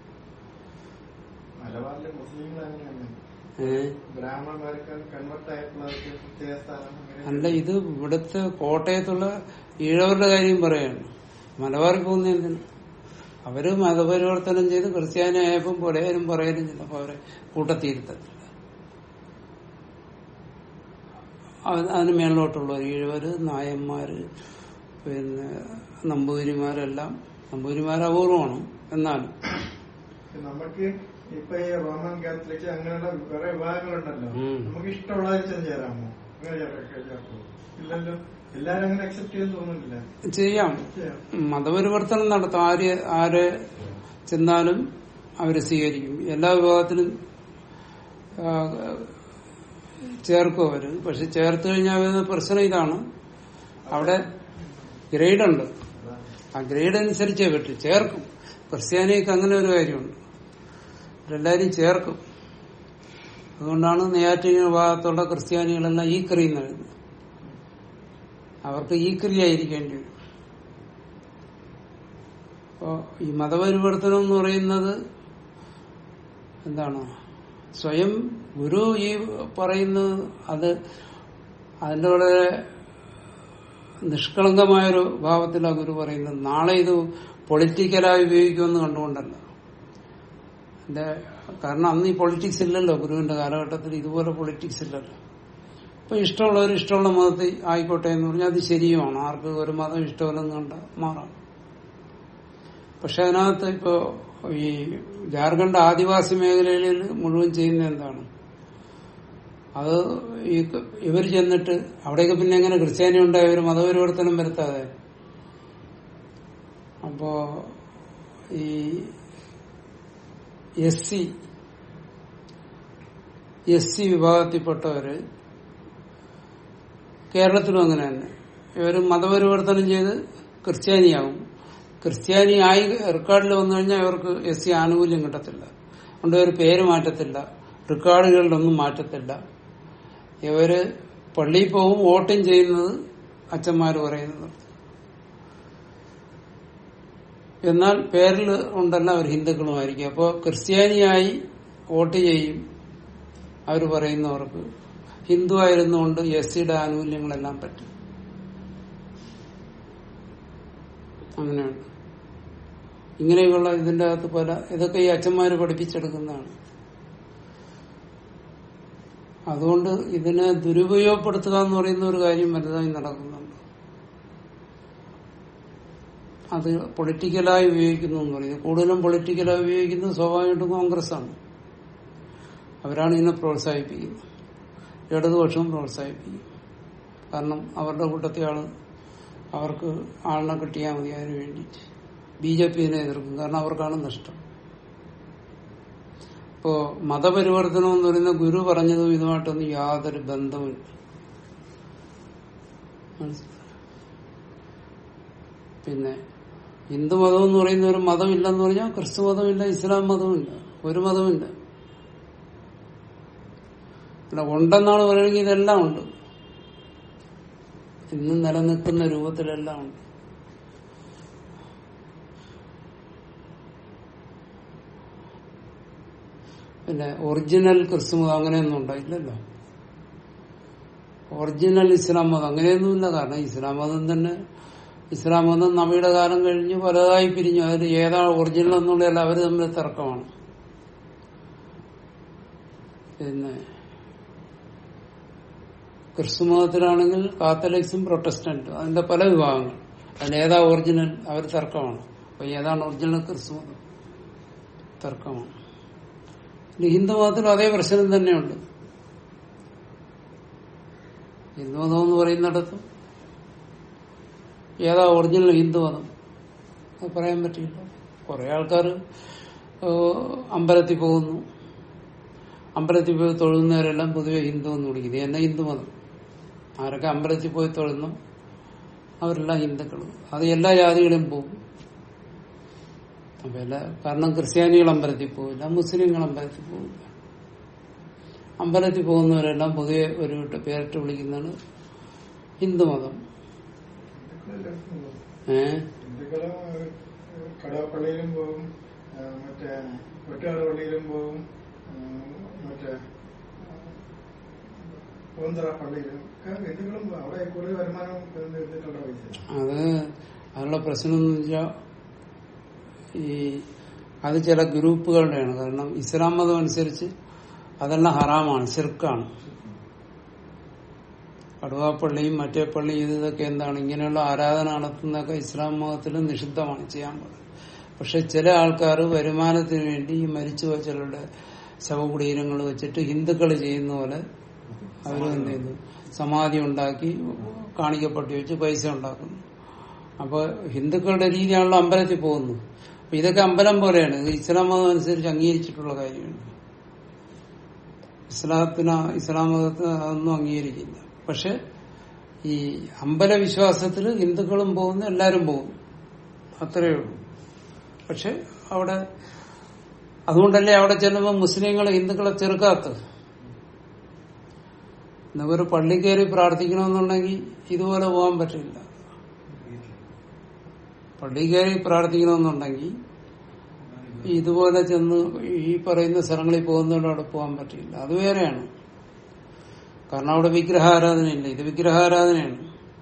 മലബാറിലെ മുസ്ലിങ്ങൾ അങ്ങനെയാണ് ഏഹ് ബ്രാഹ്മണന്മാർക്ക് കൺവെർട്ട് ആയിട്ടുള്ളവർക്ക് പ്രത്യേക സ്ഥാനം അങ്ങനെ അല്ല ഇത് ഇവിടുത്തെ കോട്ടയത്തുള്ള ഈഴവരുടെ കാര്യം പറയാണ് മലബാറിൽ പോകുന്ന എന്തിന് അവര് മതപരിവർത്തനം ചെയ്ത് ക്രിസ്ത്യാനി ആയപ്പം പുലയരും പറയലും ചിലപ്പോ അവരെ കൂട്ടത്തിരുത്തത്തില്ല അത് അതിന് മേളിലോട്ടുള്ളവർ ഈഴവര് നായന്മാര് പിന്നെ നമ്പൂതിരിമാരെല്ലാം നമ്പൂതിരിമാർ അപൂർവമാണ് എന്നാലും നമുക്ക് ഇപ്പൊ ഈ റോമൻ കാത്തലിക് അങ്ങനെയുള്ള കുറെ വിഭാഗങ്ങളുണ്ടല്ലോ ഉം. നമുക്ക് ഇഷ്ടമുള്ളത് ചെന്ന് ചേരാമോ അങ്ങനെ ചേർക്കാം ചേർക്കോ ഇല്ലല്ലോ എല്ലാരും അങ്ങനെ അക്സെപ്റ്റ് ചെയ്യാൻ തോന്നുന്നില്ല ചെയ്യാം ചെയ്യാം. മതപരിവർത്തനം നടത്താം ആര് ആര് ചെന്നാലും അവര് സ്വീകരിക്കും എല്ലാ വിഭാഗത്തിലും ആ, ചേർക്കും അവര് പക്ഷെ ചേർത്ത് കഴിഞ്ഞാൽ വരുന്ന പ്രശ്നം ഇതാണ് അവിടെ ഗ്രേഡ് ഉണ്ട് ആ ഗ്രേഡ് അനുസരിച്ചേ പറ്റും ചേർക്കും ക്രിസ്ത്യാനിക്ക് അങ്ങനെ ഒരു കാര്യമുണ്ട് എല്ലാരും ചേർക്കും അതുകൊണ്ടാണ് നെയ്യാറ്റിങ്ങ ഭാഗത്തുള്ള ക്രിസ്ത്യാനികളെല്ലാം ഈ ക്രീന്ന് എഴുതുന്നത് അവർക്ക് ഈ ക്രിയ ആയിരിക്കേണ്ടി വരും അപ്പോ ഈ മതപരിവർത്തനം എന്ന് പറയുന്നത് എന്താണ് സ്വയം ഗുരു ഈ പറയുന്നത് അത് അതിന്റെ വളരെ നിഷ്കളങ്കമായൊരു ഭാവത്തിലാണ് ഗുരു പറയുന്നത് നാളെ ഇത് പൊളിറ്റിക്കലായി ഉപയോഗിക്കുമെന്ന് കണ്ടുകൊണ്ടല്ല എന്റെ കാരണം അന്ന് ഈ പൊളിറ്റിക്സ് ഇല്ലല്ലോ ഗുരുവിന്റെ കാലഘട്ടത്തിൽ ഇതുപോലെ പൊളിറ്റിക്സ് ഇല്ലല്ലോ അപ്പൊ ഇഷ്ടമുള്ളവർ ഇഷ്ടമുള്ള മതത്തിൽ ആയിക്കോട്ടെ എന്ന് പറഞ്ഞാൽ അത് ശരിയുമാണ് ആർക്ക് ഒരു മതം ഇഷ്ടമല്ലെന്ന് കണ്ട മാറാം പക്ഷെ അതിനകത്ത് ഇപ്പോ ഈ ജാർഖണ്ഡ് ആദിവാസി മേഖലയിൽ മുഴുവൻ ചെയ്യുന്ന എന്താണ് അത് ഈ ഇവർ ചെന്നിട്ട് അവിടെയൊക്കെ പിന്നെ എങ്ങനെ ക്രിസ്ത്യാനി ഉണ്ടായ ഒരു മതപരിവർത്തനം വരുത്താതെ അപ്പോ ഈ എസ് സി എസ് സി വിഭാഗത്തിൽപ്പെട്ടവര് കേരളത്തിലും അങ്ങനെ തന്നെ ഇവര് മതപരിവർത്തനം ചെയ്ത് ക്രിസ്ത്യാനിയാവും ക്രിസ്ത്യാനി ആയി റെക്കോർഡിൽ വന്നു കഴിഞ്ഞാൽ ഇവർക്ക് എസ് സി ആനുകൂല്യം കിട്ടത്തില്ല അതുകൊണ്ട് ഇവർ പേര് മാറ്റത്തില്ല റെക്കോർഡുകളിലൊന്നും മാറ്റത്തില്ല ഇവര് പള്ളിയിൽ പോകും വോട്ടും ചെയ്യുന്നത് അച്ഛന്മാര് പറയുന്നത് എന്നാൽ പേരിൽ ഉണ്ടല്ല അവർ ഹിന്ദുക്കളുമായിരിക്കും അപ്പോൾ ക്രിസ്ത്യാനിയായി വോട്ട് ചെയ്യും അവർ പറയുന്നവർക്ക് ഹിന്ദു ആയിരുന്നുകൊണ്ട് എസ് സിയുടെ ആനുകൂല്യങ്ങളെല്ലാം പറ്റും അങ്ങനെയുണ്ട് ഇങ്ങനെയുള്ള ഇതിന്റെ അകത്ത് പല ഇതൊക്കെ ഈ അച്ഛന്മാര് പഠിപ്പിച്ചെടുക്കുന്നതാണ് അതുകൊണ്ട് ഇതിനെ ദുരുപയോഗപ്പെടുത്തുക എന്ന് പറയുന്ന ഒരു കാര്യം വലുതായി നടക്കുന്നുണ്ട് അത് പൊളിറ്റിക്കലായി ഉപയോഗിക്കുന്നു എന്ന് പറയുന്നത് കൂടുതലും പൊളിറ്റിക്കലായി ഉപയോഗിക്കുന്നത് സ്വാഭാവികമായിട്ടും കോൺഗ്രസ് ആണ് അവരാണ് ഇതിനെ പ്രോത്സാഹിപ്പിക്കുന്നത് ഇടതുപക്ഷവും പ്രോത്സാഹിപ്പിക്കും കാരണം അവരുടെ കൂട്ടത്തെ ആള് അവർക്ക് ആളിനെ കിട്ടിയാൽ മതി അതിനു വേണ്ടിയിട്ട് ബി ജെ പി ഇതിനെ എതിർക്കും കാരണം അവർക്കാണ് നഷ്ടം ഇപ്പോ മതപരിവർത്തനം എന്ന് പറയുന്ന ഗുരു പറഞ്ഞതും ഇതുമായിട്ടൊന്നും യാതൊരു ബന്ധവുമില്ല മനസ്സിലായോ? പിന്നെ ഹിന്ദു മതം എന്ന് പറയുന്ന ഒരു മതമില്ലെന്ന് പറഞ്ഞാൽ ക്രിസ്തു മതമില്ല ഇസ്ലാം മതമില്ല ഒരു മതമില്ല അല്ല ഉണ്ടെന്നാണ് പറയുമെങ്കിൽ ഇതെല്ലാം ഉണ്ട് ഇന്ന് നിലനിൽക്കുന്ന രൂപത്തിലെല്ലാം ഉണ്ട് പിന്നെ ഒറിജിനൽ ക്രിസ്തു മതം അങ്ങനെയൊന്നും ഉണ്ടായില്ലല്ലോ ഒറിജിനൽ ഇസ്ലാം മതം അങ്ങനെയൊന്നുമില്ല കാരണം ഇസ്ലാം മതം തന്നെ ഇസ്ലാം മതം നബിയുടെ കാലം കഴിഞ്ഞ് പലതായി പിരിഞ്ഞു അതിൽ ഏതാണ് ഒറിജിനൽ എന്നുള്ളതല്ല അവർ തമ്മിൽ തർക്കമാണ് പിന്നെ ക്രിസ്തു മതത്തിലാണെങ്കിൽ കാത്തലിക്സും പ്രൊട്ടസ്റ്റന്റും അതിന്റെ പല വിഭാഗങ്ങൾ അതിൽ ഏതാ ഒറിജിനൽ അവർ തർക്കമാണ് അപ്പൊ ഏതാണ് ഒറിജിനൽ ക്രിസ്തു മതം തർക്കമാണ് ഇനി ഹിന്ദു മതത്തിലും അതേ പ്രശ്നം തന്നെയുണ്ട് ഹിന്ദു മതം എന്ന് പറയുന്നിടത്തും ഏതാ ഒറിജിനൽ ഹിന്ദു മതം അത് പറയാൻ പറ്റില്ല കുറെ ആൾക്കാർ അമ്പലത്തിൽ പോകുന്നു അമ്പലത്തിൽ പോയി തൊഴുന്നവരെല്ലാം പൊതുവെ ഹിന്ദു എന്ന് വിളിക്കും ഇത് തന്നെ ഹിന്ദു മതം ആരൊക്കെ അമ്പലത്തിൽ പോയി തൊഴുന്നു അവരെല്ലാം ഹിന്ദുക്കൾ അത് എല്ലാ ജാതികളും പോകും അപ്പൊ എല്ലാ കാരണം ക്രിസ്ത്യാനികൾ അമ്പലത്തിൽ പോവില്ല മുസ്ലിങ്ങൾ അമ്പലത്തിൽ പോവില്ല അമ്പലത്തിൽ പോകുന്നവരെല്ലാം പൊതുവെ ഒരു വിട്ട് പേരിട്ട് വിളിക്കുന്നതാണ് ഹിന്ദുമതം ഏ ഹിന്ദുക്കളും കടപ്പള്ളിയിലും പോകും ആ, മറ്റേ വെട്ടുകാട് പള്ളിയിലും പോകും ആ, മറ്റേ പൂന്തറ പള്ളിയിലും ഒക്കെ ഹിന്ദുക്കളും പോകും. അവിടെ കൂടുതൽ വരുമാനം ഹിന്ദുക്കളുടെ പൈസ അത് അതിനുള്ള പ്രശ്നം എന്ന് വെച്ചാൽ ഈ അത് ചില ഗ്രൂപ്പുകളുടെയാണ് കാരണം ഇസ്ലാം മതം അനുസരിച്ച് അതെല്ലാം ഹറാമാണ് ശിർക്കാണ് കടുവാപ്പള്ളിയും മറ്റേ പള്ളിയും ഇത് ഇതൊക്കെ എന്താണ് ഇങ്ങനെയുള്ള ആരാധന നടത്തുന്നതൊക്കെ ഇസ്ലാം മതത്തിൽ നിഷിദ്ധമാണ് ചെയ്യാൻ പാടില്ല പക്ഷെ ചില ആൾക്കാർ വരുമാനത്തിന് വേണ്ടി ഈ മരിച്ചു വച്ചവരുടെ ശവകുടീരങ്ങൾ വെച്ചിട്ട് ഹിന്ദുക്കൾ ചെയ്യുന്ന പോലെ അവർ എന്ത് ചെയ്യുന്നു സമാധി ഉണ്ടാക്കി കാണിക്കപ്പെട്ടി വെച്ച് പൈസ ഉണ്ടാക്കുന്നു അപ്പൊ ഹിന്ദുക്കളുടെ രീതിയാണല്ലോ അമ്പലത്തിൽ പോകുന്നത് അപ്പൊ ഇതൊക്കെ അമ്പലം പോലെയാണ് ഇത് ഇസ്ലാം മതം അനുസരിച്ച് അംഗീകരിച്ചിട്ടുള്ള കാര്യമാണ് ഇസ്ലാത്തിന് ഇസ്ലാം മതത്തിന് അതൊന്നും അംഗീകരിക്കില്ല പക്ഷെ ഈ അമ്പല വിശ്വാസത്തിൽ ഹിന്ദുക്കളും പോകുന്നു എല്ലാരും പോകുന്നു അത്രയേ ഉള്ളൂ പക്ഷെ അവിടെ അതുകൊണ്ടല്ലേ അവിടെ ചെല്ലുമ്പോൾ മുസ്ലിങ്ങളെ ഹിന്ദുക്കളെ ചെറുക്കാത്തത് ഒരു പള്ളി കയറി പ്രാർത്ഥിക്കണമെന്നുണ്ടെങ്കിൽ ഇതുപോലെ പോകാൻ പറ്റില്ല പള്ളി കയറി പ്രാർത്ഥിക്കണമെന്നുണ്ടെങ്കിൽ ഇതുപോലെ ചെന്ന് ഈ പറയുന്ന സ്ഥലങ്ങളിൽ പോകുന്നതുകൊണ്ട് അവിടെ പോകാൻ പറ്റില്ല അത് വേറെയാണ് കാരണം അവിടെ വിഗ്രഹാരാധനയില്ല ഇത് വിഗ്രഹാരാധനയാണ്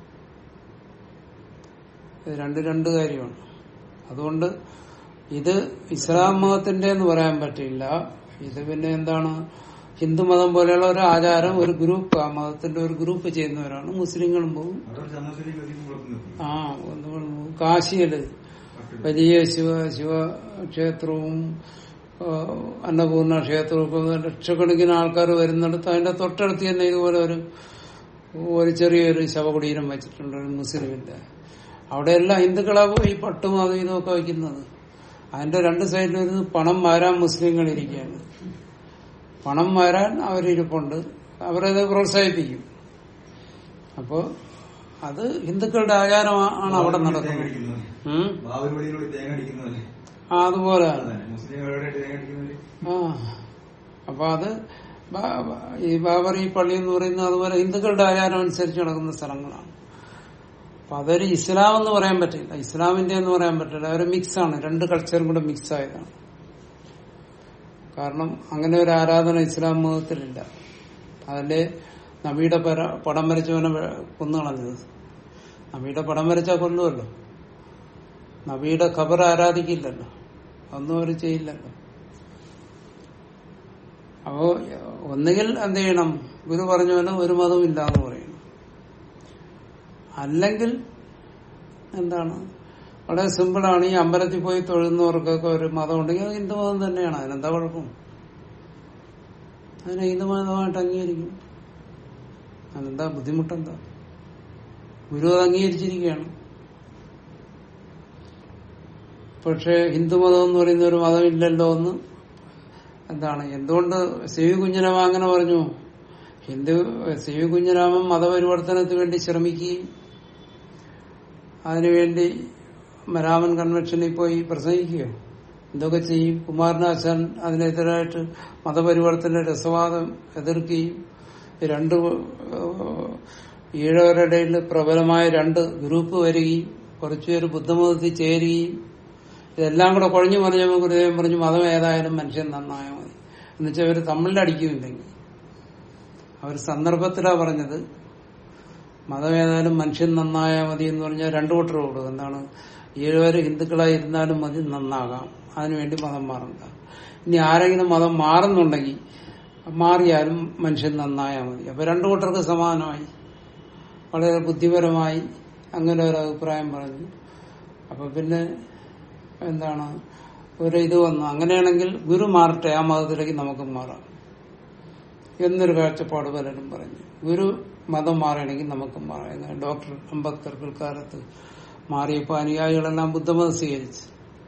ഇത് രണ്ട് രണ്ട് കാര്യമാണ് അതുകൊണ്ട് ഇത് ഇസ്ലാം മതത്തിന്റെ എന്ന് പറയാൻ പറ്റില്ല ഇത് പിന്നെ എന്താണ് ഹിന്ദുമതം പോലെയുള്ള ഒരു ആചാരം ഒരു ഗ്രൂപ്പ് ആ മതത്തിന്റെ ഒരു ഗ്രൂപ്പ് ചെയ്യുന്നവരാണ് മുസ്ലിങ്ങളും പോകും അവരുടെ ചന്ദ്രശേഖരേക്ക് അധികം കുഴപ്പമൊന്നും ആ ഹിന്ദുക്കളും പോകും കാശിയില് വലിയ ശിവ ശിവക്ഷേത്രവും ആ, അന്നപൂർണ ക്ഷേത്രവും ഒക്കെ ലക്ഷക്കണക്കിന് ആൾക്കാർ വരുന്നിടത്ത് അതിന്റെ തൊട്ടടുത്ത് തന്നെ ഇതുപോലെ ഒരു ഒരു ചെറിയൊരു ശവകുടീരം വെച്ചിട്ടുണ്ട് ഒരു മുസ്ലിമിന്റെ അവിടെയെല്ലാം ഹിന്ദുക്കളാ പോയി പട്ടും അതും ഇതുമൊക്കെ വയ്ക്കുന്നത് അതിന്റെ രണ്ട് സൈഡിലും ഇരുന്ന് പണം മാരാൻ മുസ്ലിങ്ങൾ ഇരിക്കുകയാണ് പണം മാരാൻ അവരിരിപ്പുണ്ട് അവരത് പ്രോത്സാഹിപ്പിക്കും അപ്പോ അത് ഹിന്ദുക്കളുടെ ആചാരമാണ് അവിടെ തേങ്ങ നടക്കുന്നത് അടിക്കുന്നവര്. ഉം? ബാബുരുപടിയിലൂടെ തേങ്ങ അടിക്കുന്നവര് ആ അതുപോലെ അതെ മുസ്ലിങ്ങളുടെ തേങ്ങ അടിക്കുന്നവര് ആ അപ്പൊ അത് ബാ- ബാ- ഈ ബാബർ ഈ പള്ളി എന്ന് പറയുന്നത് അതുപോലെ ഹിന്ദുക്കളുടെ ആചാരം അനുസരിച്ച് നടക്കുന്ന സ്ഥലങ്ങളാണ് അപ്പൊ അതൊരു ഇസ്ലാം എന്ന് പറയാൻ പറ്റില്ല ഇസ്ലാമിന്റെ എന്ന് പറയാൻ പറ്റില്ല ഒരു മിക്സ് ആണ് രണ്ട് കൾച്ചറും കൂടെ മിക്സ് ആയതാണ് കാരണം അങ്ങനെ ഒരു ആരാധന ഇസ്ലാം മതത്തിലില്ല അതിലെ നബിയുടെ പര പടം വരച്ചവനെ വെ- കൊന്നുകളഞ്ഞത് നബിയുടെ പടം വരച്ചാൽ കൊല്ലുമല്ലോ നബിയുടെ ഖബർ ആരാധിക്കില്ലല്ലോ ഒന്നും അവർ ചെയ്യില്ലല്ലോ അപ്പോ ഒന്നുകിൽ എന്ത് ചെയ്യണം ഗുരു പറഞ്ഞ പോലെ ഒരു മതവും ഇല്ല എന്ന് പറയണം അല്ലെങ്കിൽ എന്താണ് വളരെ സിമ്പിളാണ് ഈ അമ്പലത്തിൽ പോയി തൊഴുന്നവർക്കൊക്കെ ഒരു മതം ഉണ്ടെങ്കിൽ അത് ഹിന്ദു മതം തന്നെയാണ് അതിനെന്താ കുഴപ്പം അതിനെ ഹിന്ദു മതമായിട്ട് അംഗീകരിക്കും അതിനെന്താ ബുദ്ധിമുട്ടെന്താ ഗുരു അത് അംഗീകരിച്ചിരിക്കുകയാണ് പക്ഷെ ഹിന്ദുമതം എന്ന് പറയുന്ന ഒരു മതമില്ലല്ലോ എന്ന് എന്താണ് എന്തുകൊണ്ട് സി വി കുഞ്ഞിരാമൻ അങ്ങനെ പറഞ്ഞു ഹിന്ദു സി വി കുഞ്ഞിരാമൻ മതപരിവർത്തനത്തിന് വേണ്ടി ശ്രമിക്കുകയും അതിനുവേണ്ടി മരാമൻ കൺവെൻഷനിൽ പോയി പ്രസംഗിക്കുകയോ എന്തൊക്കെ ചെയ്യും കുമാരനാശാൻ അതിനെതിരായിട്ട് മതപരിവർത്തന രസവാദം എതിർക്കുകയും ഈ രണ്ട് ഏഹ്, ഈഴവരുടെ ഇടയിൽ പ്രബലമായ രണ്ട് ഗ്രൂപ്പ് വരികയും കുറച്ചുപേര് ബുദ്ധമതത്തിൽ ചേരുകയും ഇതെല്ലാം കൂടെ കുഴഞ്ഞു പറഞ്ഞപ്പോൾ ഗുരുദേവൻ പറഞ്ഞു മതം ഏതായാലും മനുഷ്യൻ നന്നായാൽ മതി എന്നുവെച്ചാൽ അവർ തമ്മിലടിക്കുന്നില്ലെങ്കിൽ അവർ സന്ദർഭത്തിലാ പറഞ്ഞത് മതം ഏതായാലും മനുഷ്യൻ നന്നായാൽ മതി എന്ന് പറഞ്ഞാൽ രണ്ടു കൂട്ടർ കൊടുക്കും എന്താണ് ഏഴുപേര് ഹിന്ദുക്കളായിരുന്നാലും മതി നന്നാകാം അതിനുവേണ്ടി മതം മാറണ്ട ഇനി ആരെങ്കിലും മതം മാറുന്നുണ്ടെങ്കിൽ മാറിയാലും മനുഷ്യൻ നന്നായാൽ മതി അപ്പൊ രണ്ടു കൂട്ടർക്ക് സമാനമായി വളരെ ബുദ്ധിപരമായി അങ്ങനെ ഒരു അഭിപ്രായം പറഞ്ഞു അപ്പൊ പിന്നെ എന്താണ് ഒരു ഇത് വന്നു അങ്ങനെയാണെങ്കിൽ ഗുരു മാറട്ടെ ആ മതത്തിലേക്ക് നമുക്ക് മാറാം എന്നൊരു കാഴ്ചപ്പാട് പലരും പറഞ്ഞു ഗുരു മതം മാറണമെങ്കിൽ നമുക്ക് മാറാം എന്ന് ഡോക്ടർ അംബേദ്കർ പിൽക്കാലത്ത് മാറിയപ്പോൾ അനുയായികളെല്ലാം ബുദ്ധമതം സ്വീകരിച്ചു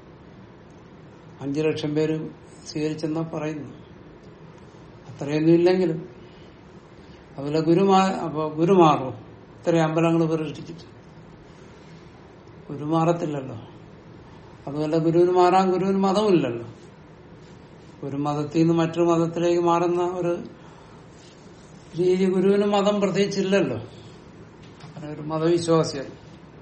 അഞ്ചു ലക്ഷം പേര് സ്വീകരിച്ചെന്നാ പറയുന്നു അത്രയൊന്നും ഇല്ലെങ്കിലും അതുപോലെ ഗുരു മാ അപ്പൊ ഗുരു മാറും ഇത്രയും അമ്പലങ്ങൾ പ്രതിഷ്ഠിച്ചിട്ട് ഗുരു മാറത്തില്ലല്ലോ അതുപോലെ ഗുരുവിന് മാറാൻ ഗുരുവിന് മതമില്ലല്ലോ ഒരു മതത്തിൽ നിന്ന് മറ്റൊരു മതത്തിലേക്ക് മാറുന്ന ഒരു രീതി ഗുരുവിന് മതം പ്രത്യേകിച്ചില്ലല്ലോ അങ്ങനെ ഒരു മതവിശ്വാസിയല്ല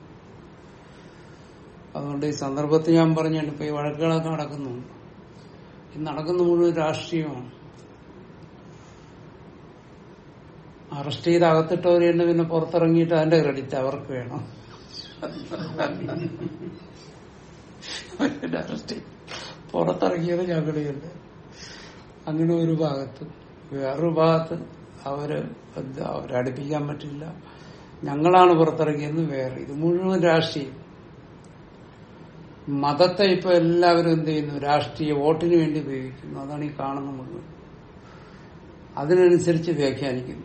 അതുകൊണ്ട് ഈ സന്ദർഭത്തിൽ ഞാൻ പറഞ്ഞാണ് ഇപ്പൊ ഈ വഴക്കുകളൊക്കെ നടക്കുന്നുണ്ട് ഈ നടക്കുന്ന മുഴുവൻ രാഷ്ട്രീയമാണ് അറസ്റ്റ് ചെയ്ത് അകത്തിട്ടവര് തന്നെ പിന്നെ പുറത്തിറങ്ങിയിട്ട് അതിന്റെ ക്രെഡിറ്റ് അവർക്ക് വേണം അവരുടെ അറസ്റ്റ് ചെയ്ത് പുറത്തിറങ്ങിയത് ഞങ്ങളുണ്ട് അങ്ങനെ ഒരു ഭാഗത്ത് വേറൊരു ഭാഗത്ത് അവര് എന്താ അവരെ അടുപ്പിക്കാൻ പറ്റില്ല ഞങ്ങളാണ് പുറത്തിറങ്ങിയെന്ന് വേറെ ഇത് മുഴുവൻ രാഷ്ട്രീയം മതത്തെ ഇപ്പൊ എല്ലാവരും എന്ത് ചെയ്യുന്നു രാഷ്ട്രീയ വോട്ടിന് വേണ്ടി ഉപയോഗിക്കുന്നു അതാണ് ഈ കാണുന്ന മുഴുവൻ അതിനനുസരിച്ച് വ്യാഖ്യാനിക്കുന്നു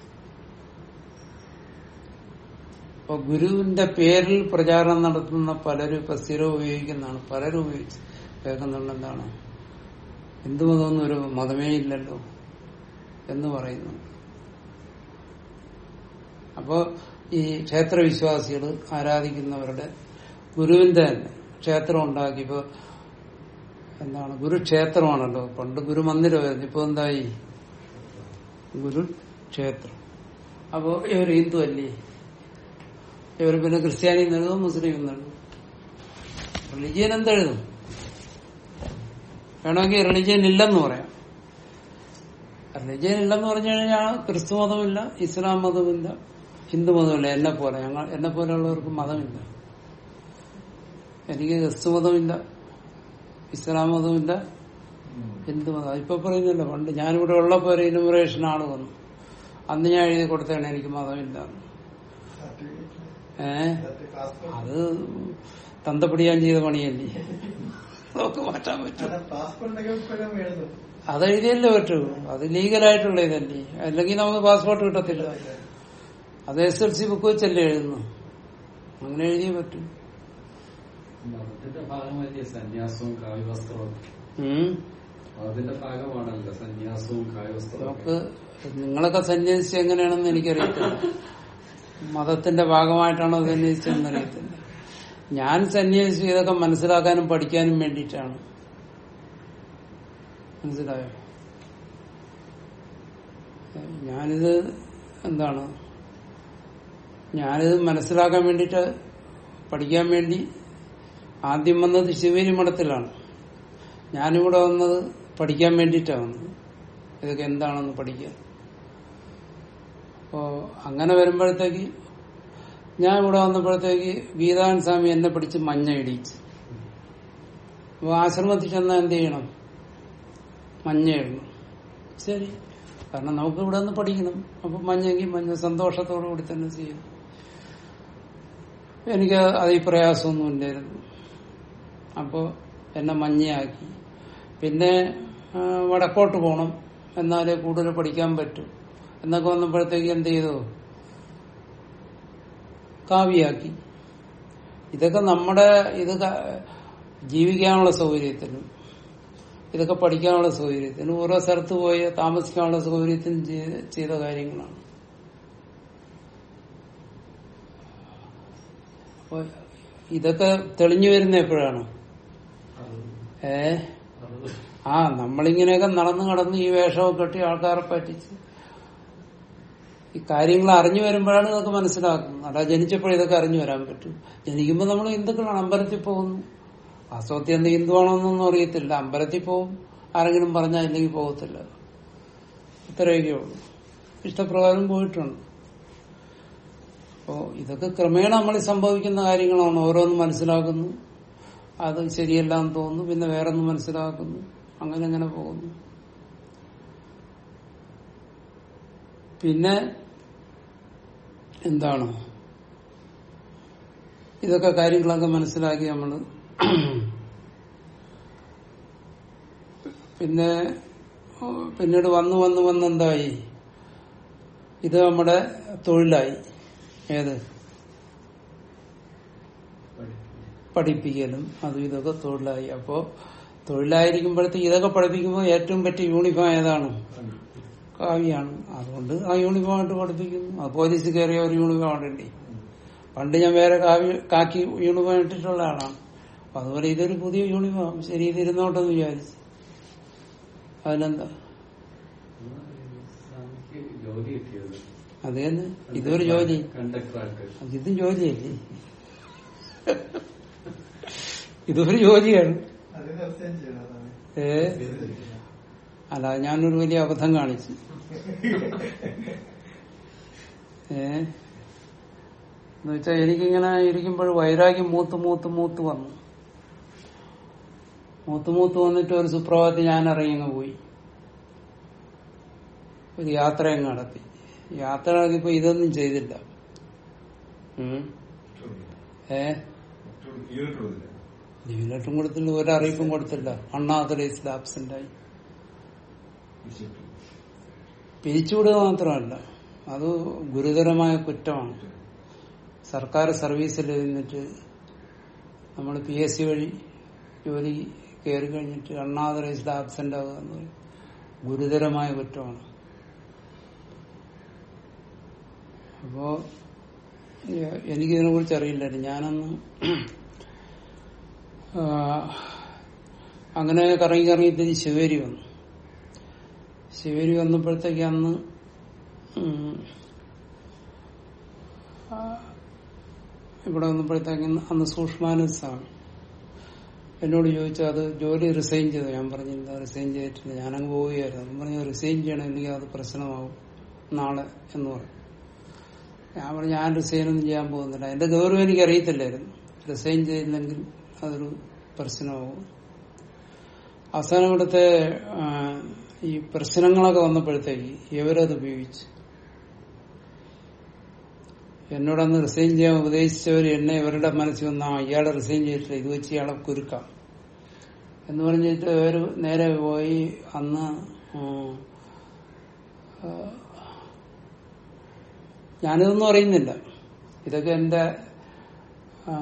അപ്പൊ ഗുരുവിന്റെ പേരിൽ പ്രചാരണം നടത്തുന്ന പലരും ഇപ്പൊ സ്ഥിരം ഉപയോഗിക്കുന്നതാണ് പലരും ഉപയോഗിച്ച് കേൾക്കുന്നുണ്ട് എന്താണ് ഹിന്ദു മതമൊന്നും ഒരു മതമേ ഇല്ലല്ലോ എന്ന് പറയുന്നു അപ്പോ ഈ ക്ഷേത്രവിശ്വാസികൾ ആരാധിക്കുന്നവരുടെ ഗുരുവിന്റെ തന്നെ ക്ഷേത്രം ഉണ്ടാക്കി ഇപ്പൊ എന്താണ് ഗുരുക്ഷേത്രമാണല്ലോ പണ്ട് ഗുരുമന്ദിരമായിരുന്നു ഇപ്പൊ എന്തായി ഗുരു ക്ഷേത്രം അപ്പോ ഇവർ ഹിന്ദു അല്ലേ ഇവർ പിന്നെ ക്രിസ്ത്യാനി എന്നെഴുതും മുസ്ലിം എന്നെഴുതും റിലിജിയൻ എന്തെഴുതും വേണമെങ്കിൽ റിലിജിയൻ ഇല്ലെന്ന് പറയാം റിലിജിയൻ ഇല്ലെന്ന് പറഞ്ഞു കഴിഞ്ഞാൽ ക്രിസ്തു മതമില്ല ഇസ്ലാം മതമില്ല ഹിന്ദു മതമില്ല എന്നെ പോലെ ഞങ്ങൾ എന്നെ പോലെയുള്ളവർക്ക് മതമില്ല എനിക്ക് ക്രിസ്തു മതമില്ല ഇസ്ലാം മതമില്ല ഹിന്ദു മതം ഇപ്പൊ പറയുന്നില്ല പണ്ട് ഞാനിവിടെ ഉള്ളപ്പോ ഒരു ഇനുമറേഷൻ ആള് വന്നു അന്ന് ഞാൻ എഴുതി കൊടുത്തേണ് എനിക്ക് മതമില്ല സർട്ടിഫിക്കറ്റ് ഏഹ് പാസ്പോർട്ട് അത് തന്തപ്പിടിയാൻ ചെയ്ത പണിയല്ലേ നമുക്ക് മാറ്റാൻ പറ്റും പാസ്പോർട്ടിനൊക്കെ ഇപ്പോഴും എഴുതും അത് എഴുതിയല്ലേ പറ്റൂ അത് ലീഗലായിട്ടുള്ള ഇതല്ലേ അല്ലെങ്കിൽ നമുക്ക് പാസ്പോർട്ട് കിട്ടത്തില്ല അത് എസ് എൽ സി ബുക്ക് വെച്ചല്ലേ എഴുതുന്നു അങ്ങനെ എഴുതിയേ പറ്റൂ മതത്തിന്റെ ഭാഗമല്ലേ സന്യാസവും കാവ്യവസ്ത്രവും ഉം. മതത്തിന്റെ ഭാഗമാണല്ലോ സന്യാസവും കാവ്യവസ്ത്രവും നമുക്ക് നിങ്ങളൊക്കെ സന്യസിച്ച് എങ്ങനെയാണെന്ന് എനിക്കറിയത്തില്ല മതത്തിന്റെ ഭാഗമായിട്ടാണോ സന്യസിച്ചതെന്ന് അറിയത്തില്ല ഞാൻ സന്യസിച്ചു ഇതൊക്കെ മനസ്സിലാക്കാനും പഠിക്കാനും വേണ്ടിയിട്ടാണ് മനസ്സിലായോ ഞാനിത് എന്താണ് ഞാനിത് മനസ്സിലാക്കാൻ വേണ്ടിയിട്ട് പഠിക്കാൻ വേണ്ടി ആദ്യം വന്നത് ശിവേരി മഠത്തിലാണ് ഞാനിവിടെ വന്നത് പഠിക്കാൻ വേണ്ടിയിട്ടാണ് വന്നത് ഇതൊക്കെ എന്താണെന്ന് പഠിക്കാൻ അപ്പോ അങ്ങനെ വരുമ്പോഴത്തേക്ക് ഞാൻ ഇവിടെ വന്നപ്പോഴത്തേക്ക് ഗീതാൻ സ്വാമി എന്നെ പിടിച്ച് മഞ്ഞ ഇടിച്ചു അപ്പൊ ആശ്രമത്തിൽ ചെന്നാൽ എന്ത് ചെയ്യണം മഞ്ഞ ഇടണം ശരി കാരണം നമുക്ക് ഇവിടെ നിന്ന് പഠിക്കണം അപ്പൊ മഞ്ഞെങ്കിൽ മഞ്ഞ സന്തോഷത്തോടു കൂടി തന്നെ ചെയ്യും എനിക്ക് അത് ഈ പ്രയാസമൊന്നും ഇല്ലായിരുന്നു അപ്പോ എന്നെ മഞ്ഞയാക്കി പിന്നെ ആ, വടക്കോട്ട് പോകണം എന്നാലേ കൂടുതൽ പഠിക്കാൻ പറ്റും എന്നൊക്കെ വന്നപ്പോഴത്തേക്ക് എന്ത് ചെയ്തു കാവ്യാക്കി ഇതൊക്കെ നമ്മുടെ ഇത് ക- ജീവിക്കാനുള്ള സൗകര്യത്തിനും ഇതൊക്കെ പഠിക്കാനുള്ള സൗകര്യത്തിനും ഓരോ സ്ഥലത്ത് പോയി താമസിക്കാനുള്ള സൗകര്യത്തിനും ചെയ്ത- ചെയ്ത കാര്യങ്ങളാണ് അപ്പൊ ഇതൊക്കെ തെളിഞ്ഞു വരുന്ന എപ്പോഴാണ് ഏ ആ നമ്മളിങ്ങനെയൊക്കെ നടന്നു കടന്ന് ഈ വേഷമൊക്കെ കെട്ടി ആൾക്കാരെ പറ്റിച്ച് ഈ കാര്യങ്ങൾ അറിഞ്ഞു വരുമ്പോഴാണ് ഇതൊക്കെ മനസ്സിലാക്കുന്നത് അല്ല ജനിച്ചപ്പോഴേ ഇതൊക്കെ അറിഞ്ഞു വരാൻ പറ്റും ജനിക്കുമ്പോൾ നമ്മൾ ഹിന്ദുക്കളാണ് അമ്പലത്തിൽ പോകുന്നു വാസ്തവത്തിൽ എന്ത് ഹിന്ദുവാണോന്നൊന്നും അറിയത്തില്ല അമ്പലത്തിൽ പോകും ആരെങ്കിലും പറഞ്ഞാൽ ഇല്ലെങ്കിൽ പോകത്തില്ല ഇത്രയൊക്കെ ഉള്ളൂ ഇഷ്ടപ്രകാരം പോയിട്ടുണ്ട് അപ്പോ ഇതൊക്കെ ക്രമേണ നമ്മൾ സംഭവിക്കുന്ന കാര്യങ്ങളാണ് ഓരോന്ന് മനസ്സിലാക്കുന്നു അത് ശരിയല്ല എന്ന് തോന്നുന്നു പിന്നെ വേറൊന്ന് മനസ്സിലാക്കുന്നു അങ്ങനെ അങ്ങനെ പോകുന്നു പിന്നെ എന്താണ് ഇതൊക്കെ കാര്യങ്ങളൊക്കെ മനസ്സിലാക്കി നമ്മൾ പിന്നെ ഓ, പിന്നീട് വന്ന് വന്ന് വന്ന് എന്തായി ഇത് നമ്മുടെ തൊഴിലായി ഏത് പഠിപ്പിക്കലും അതും ഇതൊക്കെ തൊഴിലായി അപ്പോ തൊഴിലായിരിക്കുമ്പോഴത്തേക്ക് ഇതൊക്കെ പഠിപ്പിക്കുമ്പോൾ ഏറ്റവും പറ്റിയ യൂണിഫോം ഏതാണ് കാവ്യാണ് അതുകൊണ്ട് ആ യൂണിഫോം ആയിട്ട് പഠിപ്പിക്കുന്നു അത് പോലീസ് കയറിയ ഒരു യൂണിഫോം ആടണ്ടേ പണ്ട് ഞാൻ വേറെ കാവ്യ കാക്കി യൂണിഫോം ഇട്ടിട്ടുള്ള ആളാണ് അപ്പൊ അതുപോലെ ഇതൊരു പുതിയ യൂണിഫോം ശരി ഇതിരുന്നോട്ടെന്ന് വിചാരിച്ചു അതിനെന്താ സ്വാമിക്ക് ജോലി കിട്ടിയത് അത് തന്നെ ഇതൊരു ജോലി കണ്ടക്ടറായിട്ട് ഇതും ജോലിയല്ലേ ഇതൊരു ജോലിയാണ് അത് റിസൈൻ ചെയ്യണം അതാണ്. ഏ അല്ല ഞാനൊരു വലിയ അബദ്ധം കാണിച്ചു ഏ എന്ന് വെച്ചാൽ എനിക്കിങ്ങനെ ഇരിക്കുമ്പോൾ വൈരാഗ്യം മൂത്ത് മൂത്ത് മൂത്ത് വന്നു മൂത്ത് മൂത്ത് വന്നിട്ട് ഒരു സുപ്രഭാതത്തിൽ ഞാൻ ഇറങ്ങിങ്ങ് പോയി ഒരു യാത്രയും നടത്തി യാത്ര നടത്തിയപ്പോ ഇതൊന്നും ചെയ്തില്ല ഉം. ഏ ഈരിട്ടുള്ളതില്ല ലീവിലെട്ടും കൊടുത്തില്ല ഒരറിയിപ്പും കൊടുത്തില്ല അണ്ണാത്തലേസിൽ ആബ്സെന്റ് ആയി പിരിച്ചുവിടുക മാത്രമല്ല അത് ഗുരുതരമായ കുറ്റമാണ് സർക്കാർ സർവീസിൽ നിന്നിട്ട് നമ്മൾ പി എസ് സി വഴി ജോലി കയറി കഴിഞ്ഞിട്ട് അണ്ണാതറേസിൽ ആബ്സെന്റ് ആകുക എന്ന് പറയും ഗുരുതരമായ കുറ്റമാണ് അപ്പോ എ- എനിക്കിതിനെ കുറിച്ച് അറിയില്ലായിരുന്നു ഞാനന്ന് ആ, അങ്ങനെ കറങ്ങി കറങ്ങി തിരി ശിവേരി വന്നു ശിവേരി വന്നപ്പോഴത്തേക്ക് അന്ന് ഉം, ആ, ഇവിടെ വന്നപ്പോഴത്തേക്ക് അന്ന് സൂക്ഷ്മാനുസാണ് എന്നോട് ചോദിച്ചു അത് ജോലി റിസൈൻ ചെയ്തു ഞാൻ പറഞ്ഞില്ല റിസൈൻ ചെയ്തിട്ടില്ല ഞാനങ്ങ് പോവുകയായിരുന്നു അപ്പം പറഞ്ഞു റിസൈൻ ചെയ്യണം എനിക്ക് അത് പ്രശ്നമാവും നാളെ എന്ന് പറഞ്ഞു ഞാൻ പറഞ്ഞു ഞാൻ റിസൈൻ ഒന്നും ചെയ്യാൻ പോകുന്നില്ല എന്റെ ഗൗരവം എനിക്ക് അറിയത്തില്ലായിരുന്നു റിസൈൻ ചെയ്തില്ലെങ്കിൽ അതൊരു പ്രശ്നമാവും അവസാനം ഇവിടുത്തെ ആ, ഈ പ്രശ്നങ്ങളൊക്കെ വന്നപ്പോഴത്തേക്ക് ഇവരത് ഉപയോഗിച്ചു എന്നോടന്ന് റിസൈൻ ചെയ്യാൻ ഉപദേശിച്ചവർ എന്നെ ഇവരുടെ മനസ്സിൽ വന്ന "ആ, ഇയാളെ റിസൈൻ ചെയ്തിട്ടില്ല ഇത് വെച്ച് ഇയാളെ കുരുക്കാം എന്ന് പറഞ്ഞിട്ട് ഇവർ നേരെ പോയി അന്ന് ഉം, ആ, ഞാനിതൊന്നും അറിയുന്നില്ല ഇതൊക്കെ എന്റെ ആ,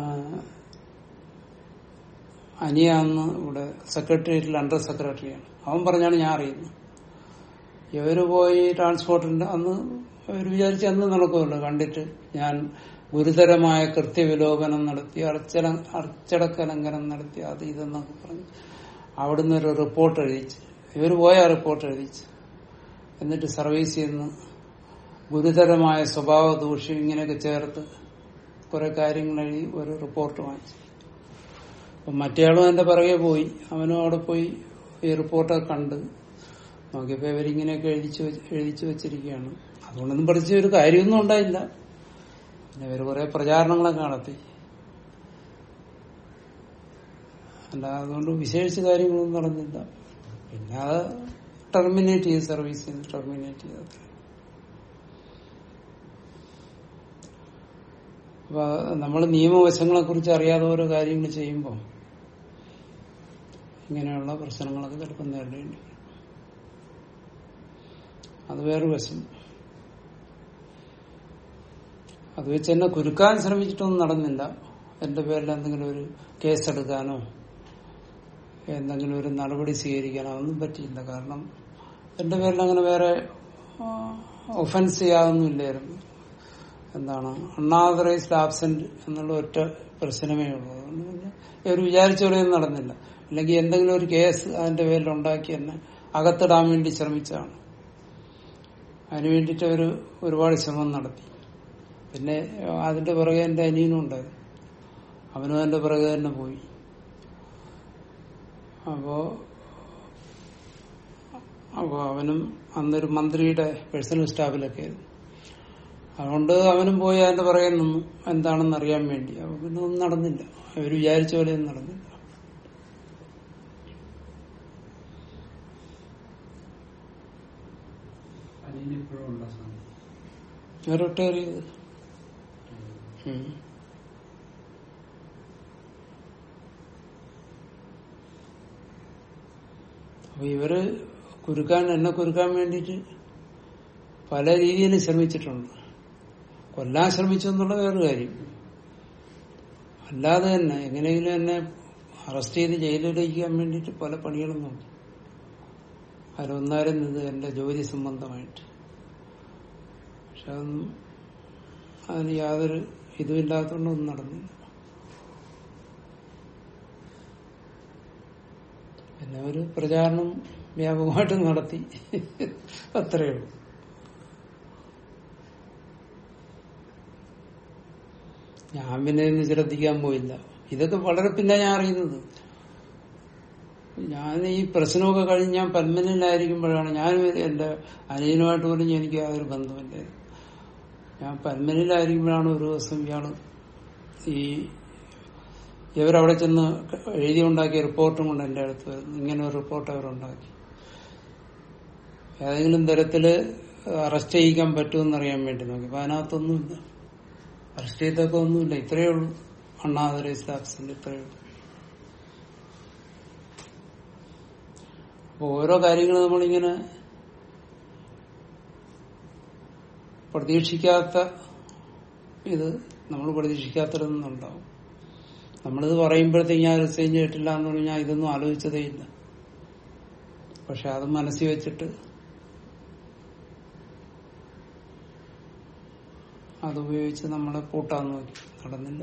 അനിയ അന്ന് ഇവിടെ സെക്രട്ടേറിയറ്റിൽ അണ്ടർ സെക്രട്ടറിയാണ് അവൻ പറഞ്ഞാണ് ഞാൻ അറിയുന്നത് ഇവര് പോയി ട്രാൻസ്പോർട്ടിന്റെ അന്ന് അവർ വിചാരിച്ച് അന്ന് നടക്കുമല്ലോ കണ്ടിട്ട് ഞാൻ ഗുരുതരമായ കൃത്യവിലോപനം നടത്തി അർച്ചന അർച്ചടക്കലംഘനം നടത്തി അത് ഇതെന്നൊക്കെ പറഞ്ഞു അവിടുന്ന് ഒരു റിപ്പോർട്ട് എഴുതിച്ച് ഇവർ പോയ ആ റിപ്പോർട്ട് എഴുതിച്ച് എന്നിട്ട് സർവീസ് ചെയ്യുന്ന ഗുരുതരമായ സ്വഭാവ ദൂഷ്യം ഇങ്ങനെയൊക്കെ ചേർത്ത് കുറെ കാര്യങ്ങൾ എഴുതി ഒരു റിപ്പോർട്ട് വാങ്ങിച്ചു അപ്പൊ മറ്റേയാളും എന്റെ പിറകെ പോയി അവനും അവിടെ പോയി ഈ റിപ്പോർട്ടൊക്കെ കണ്ട് നോക്കിയപ്പോ ഇവരിങ്ങനെയൊക്കെ എഴുതിച്ചു വെച്ച്- എഴുതിച്ചു വെച്ചിരിക്കുകയാണ് അതുകൊണ്ടൊന്നും പഠിച്ച ഒരു കാര്യമൊന്നും ഉണ്ടായില്ല പിന്നെ ഇവർ കുറെ പ്രചാരണങ്ങളൊക്കെ നടത്തി അല്ല അതുകൊണ്ട് വിശേഷിച്ച കാര്യങ്ങളൊന്നും നടന്നില്ല പിന്നെ അത് ടെർമിനേറ്റ് ചെയ്ത് സർവീസ് ടെർമിനേറ്റ് ചെയ്തത് അപ്പൊ നമ്മൾ നിയമവശങ്ങളെ കുറിച്ച് അറിയാതെ ഓരോ കാര്യങ്ങൾ ചെയ്യുമ്പോൾ ഇങ്ങനെയുള്ള പ്രശ്നങ്ങളൊക്കെ ചിലപ്പോൾ നേരിടേണ്ടി വരും അത് വേറെ വശം അത് വെച്ച് എന്നെ കുരുക്കാൻ ശ്രമിച്ചിട്ടൊന്നും നടന്നില്ല എന്റെ പേരിൽ എന്തെങ്കിലും ഒരു കേസെടുക്കാനോ എന്തെങ്കിലും ഒരു നടപടി സ്വീകരിക്കാനോ ഒന്നും പറ്റിയില്ല കാരണം എന്റെ പേരിൽ അങ്ങനെ വേറെ ഒഫൻസ് ചെയ്യാതൊന്നുമില്ലായിരുന്നു എന്താണ് അൺആതറൈസ്ഡ് ആബ്സെന്റ് എന്നുള്ള ഒറ്റ പ്രശ്നമേ ഉള്ളൂ അതുകൊണ്ട് പിന്നെ ഇവർ വിചാരിച്ച പോലെയൊന്നും നടന്നില്ല അല്ലെങ്കിൽ എന്തെങ്കിലും ഒരു കേസ് അതിന്റെ പേരിൽ ഉണ്ടാക്കി എന്നെ അകത്തിടാൻ വേണ്ടി ശ്രമിച്ചതാണ് അതിനു വേണ്ടിയിട്ട് അവർ ഒരുപാട് ശ്രമം നടത്തി പിന്നെ അതിന്റെ പുറകെ എന്റെ അനിയനും ഉണ്ടായിരുന്നു അവനും അതിന്റെ പുറകെ തന്നെ പോയി അപ്പോ അപ്പോ അവനും അന്നൊരു മന്ത്രിയുടെ പേഴ്സണൽ സ്റ്റാഫിലൊക്കെ ആയിരുന്നു അതുകൊണ്ട് അവനും പോയി അതിന്റെ പുറകെ നിന്നു എന്താണെന്ന് അറിയാൻ വേണ്ടി അപ്പൊ പിന്നെ ഒന്നും നടന്നില്ല അവർ വിചാരിച്ച പോലെയൊന്നും നടന്നില്ല അനിയൻ ഇപ്പോഴും ഉണ്ടോ സ്വാമി റിട്ടയർ ചെയ്ത് ഉം. അപ്പൊ ഇവര് കുരുക്കാൻ എന്നെ കുരുക്കാൻ വേണ്ടിയിട്ട് പല രീതിയിലും ശ്രമിച്ചിട്ടുണ്ട് കൊല്ലാൻ ശ്രമിച്ചു എന്നുള്ള വേറൊരു കാര്യം അല്ലാതെ തന്നെ എങ്ങനെയെങ്കിലും എന്നെ അറസ്റ്റ് ചെയ്ത് ജയിലിലയക്കാൻ വേണ്ടിയിട്ട് പല പണികളും നോക്കി അതിലൊന്നായിരുന്നത് എന്റെ ജോലി സംബന്ധമായിട്ട് പക്ഷെ അതൊന്നും അതിന് യാതൊരു ഇതുമില്ലാത്തതുകൊണ്ടൊന്നും നടന്നില്ല പിന്നെ ഒരു പ്രചാരണം വ്യാപകമായിട്ട് നടത്തി അത്രയേ ഉള്ളൂ ഞാൻ പിന്നെ ഇന്ന് ശ്രദ്ധിക്കാൻ പോയില്ല ഇതൊക്കെ വളരെ പിന്നെ ഞാൻ അറിയുന്നത് ഞാൻ ഈ പ്രശ്നമൊക്കെ കഴിഞ്ഞ് ഞാൻ പന്മനിലായിരിക്കുമ്പോഴാണ് ഞാൻ എന്റെ അനിയനുമായിട്ട് പോലും എനിക്ക് യാതൊരു ബന്ധമില്ല ഞാൻ പന്മനിലായിരിക്കുമ്പോഴാണ് ഒരു ദിവസം ഇയാള് ഈ ഇവരവിടെ ചെന്ന് എഴുതി ഉണ്ടാക്കിയ റിപ്പോർട്ടും കൊണ്ട് എന്റെ അടുത്ത് വരുന്നു ഇങ്ങനെ ഒരു റിപ്പോർട്ട് അവരുണ്ടാക്കി ഏതെങ്കിലും തരത്തില് അറസ്റ്റ് ചെയ്യിക്കാൻ പറ്റുമെന്ന് അറിയാൻ വേണ്ടി നോക്കി അപ്പൊ അതിനകത്തൊന്നുമില്ല അറസ്റ്റ് ചെയ്തൊക്കെ ഒന്നുമില്ല ഇത്രയേ ഉള്ളൂ അണ്ണാദര സ്റ്റാഫ്സിന്റെ ഇത്രയേ ഉള്ളൂ അപ്പൊ ഓരോ കാര്യങ്ങൾ നമ്മളിങ്ങനെ പ്രതീക്ഷിക്കാത്ത ഇത് നമ്മൾ പ്രതീക്ഷിക്കാത്തതൊന്നുണ്ടാവും നമ്മളിത് പറയുമ്പോഴത്തേക്ക് ഞാൻ റിസൈൻ ചെയ്തിട്ടില്ല എന്ന് പറഞ്ഞാൽ ഞാൻ ഇതൊന്നും ആലോചിച്ചതേ ഇല്ല പക്ഷെ അത് മനസ്സിൽ വെച്ചിട്ട് അതുപയോഗിച്ച് നമ്മളെ പൂട്ടാൻ നോക്കി നടന്നില്ല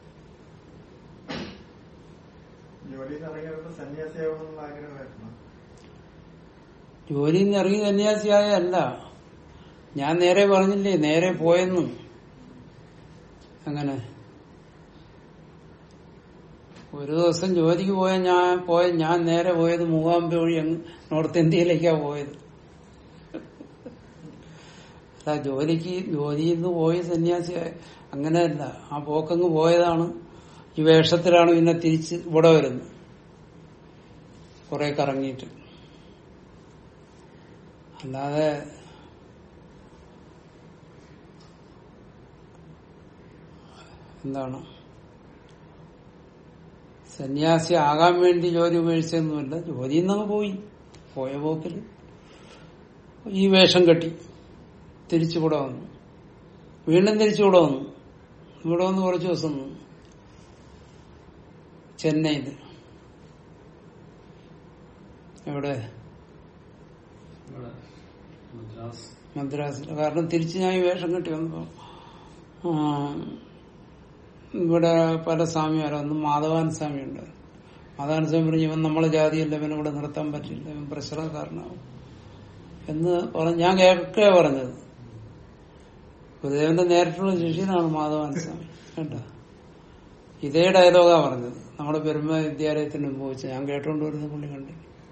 ജോലിയിൽ നിന്ന് ഇറങ്ങിയപ്പോൾ സന്യാസിയാവണമെന്നുള്ള ആഗ്രഹമായിരുന്നു ജോലിയിൽ നിന്ന് ഇറങ്ങി സന്യാസിയായ അല്ല ഞാൻ നേരെ പറഞ്ഞില്ലേ നേരെ പോയെന്നു അങ്ങനെ ഒരു ദിവസം ജോലിക്ക് പോയ ഞാൻ പോയ ഞാൻ നേരെ പോയത് മൂകാംബ വഴി അങ്ങ് നോർത്ത് ഇന്ത്യയിലേക്കാ പോയത് അല്ല ജോലിക്ക് ജോലിയിൽ നിന്ന് പോയി സന്യാസി അങ്ങനെയല്ല ആ പോക്കങ്ങ് പോയതാണ് ഈ വേഷത്തിലാണ് പിന്നെ തിരിച്ച് ഇവിടെ വരുന്നത് കുറെ കറങ്ങിയിട്ട് അല്ലാതെ എന്താണ് സന്യാസി ആകാൻ വേണ്ടി ജോലി ഉപേക്ഷിച്ചൊന്നുമില്ല ജോലിയിൽ നിന്നങ്ങ് പോയി പോയ പോക്കിൽ ഈ വേഷം കെട്ടി തിരിച്ചുകൂടെ വന്നു വീണ്ടും തിരിച്ചുകൂടെ വന്നു ഇവിടെ വന്ന് കുറച്ച് ദിവസം നിന്നു ചെന്നൈയിൽ എവിടെ ഇവിടെ മദ്രാസ് മദ്രാസിൽ കാരണം തിരിച്ച് ഞാൻ ഈ വേഷം കെട്ടി വന്നപ്പോ ആ, ഇവിടെ പല സ്വാമിമാരും ഒന്ന് മാധവാൻ സ്വാമി ഉണ്ട് മാധവാൻ സ്വാമി പറഞ്ഞു ഇവൻ നമ്മളെ ജാതിയല്ല ഇവനെ ഇവിടെ നിർത്താൻ പറ്റില്ല ഇവൻ പ്രശ്നക്കാരനാവും എന്ന് പറഞ്ഞ് ഞാൻ കേൾക്കുക പറഞ്ഞത് ഗുരുദേവന്റെ നേരിട്ടുള്ള ശിഷ്യനാണ് മാധവാൻ സ്വാമി കേട്ടോ ഇതേ ഡയലോഗാ പറഞ്ഞത് നമ്മുടെ പെരുമ വിദ്യാലയത്തിന് മുമ്പ് വെച്ച് ഞാൻ കേട്ടോണ്ട് വരുന്ന പുള്ളി കണ്ടു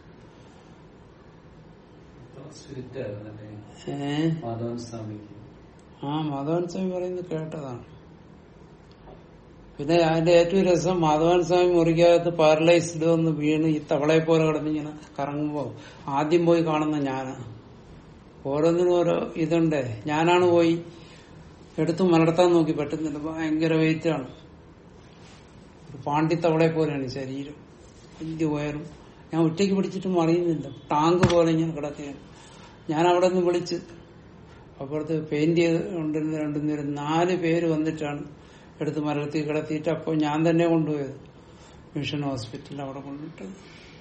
സ്പിരിറ്റ് ആയിരുന്നു അല്ലേ ഏഹ് മാധവൻ സ്വാമിക്ക് ആ മാധവൻ സ്വാമി പറയുന്നത് കേട്ടതാണ് പിന്നെ അതിന്റെ ഏറ്റവും രസം മാധവൻ സ്വാമി മുറിക്കകത്ത് പാരലൈസ്ഡ് വന്ന് വീണ് ഈ തവളയെ പോലെ കിടന്നിങ്ങനെ കറങ്ങുമ്പോ ആദ്യം പോയി കാണുന്ന ഞാനാ ഓരോന്നിനും ഓരോ ഇതുണ്ടേ ഞാനാണ് പോയി എടുത്ത് മലർത്താൻ നോക്കി പറ്റുന്നില്ല ഭയങ്കര വെയിറ്റ് ആണ് ഒരു പാണ്ടിത്തവളയെ പോലെയാണ് ഈ ശരീരം വലിയ ഉയരും ഞാൻ ഒറ്റയ്ക്ക് പിടിച്ചിട്ടും അറിയുന്നില്ല ടാങ്ക് പോലെ ഇങ്ങനെ കിടക്കുകയാണ് ഞാൻ അവിടെ നിന്ന് വിളിച്ച് അപ്പുറത്ത് പെയിന്റ് ചെയ്ത് കൊണ്ടിരുന്ന രണ്ടു നേരം നാല് പേര് വന്നിട്ടാണ് എടുത്ത് മരത്തിൽ കിടത്തിയിട്ട് അപ്പോൾ ഞാൻ തന്നെ കൊണ്ടുപോയത് മിഷൻ ഹോസ്പിറ്റലിൽ അവിടെ കൊണ്ടിട്ടത്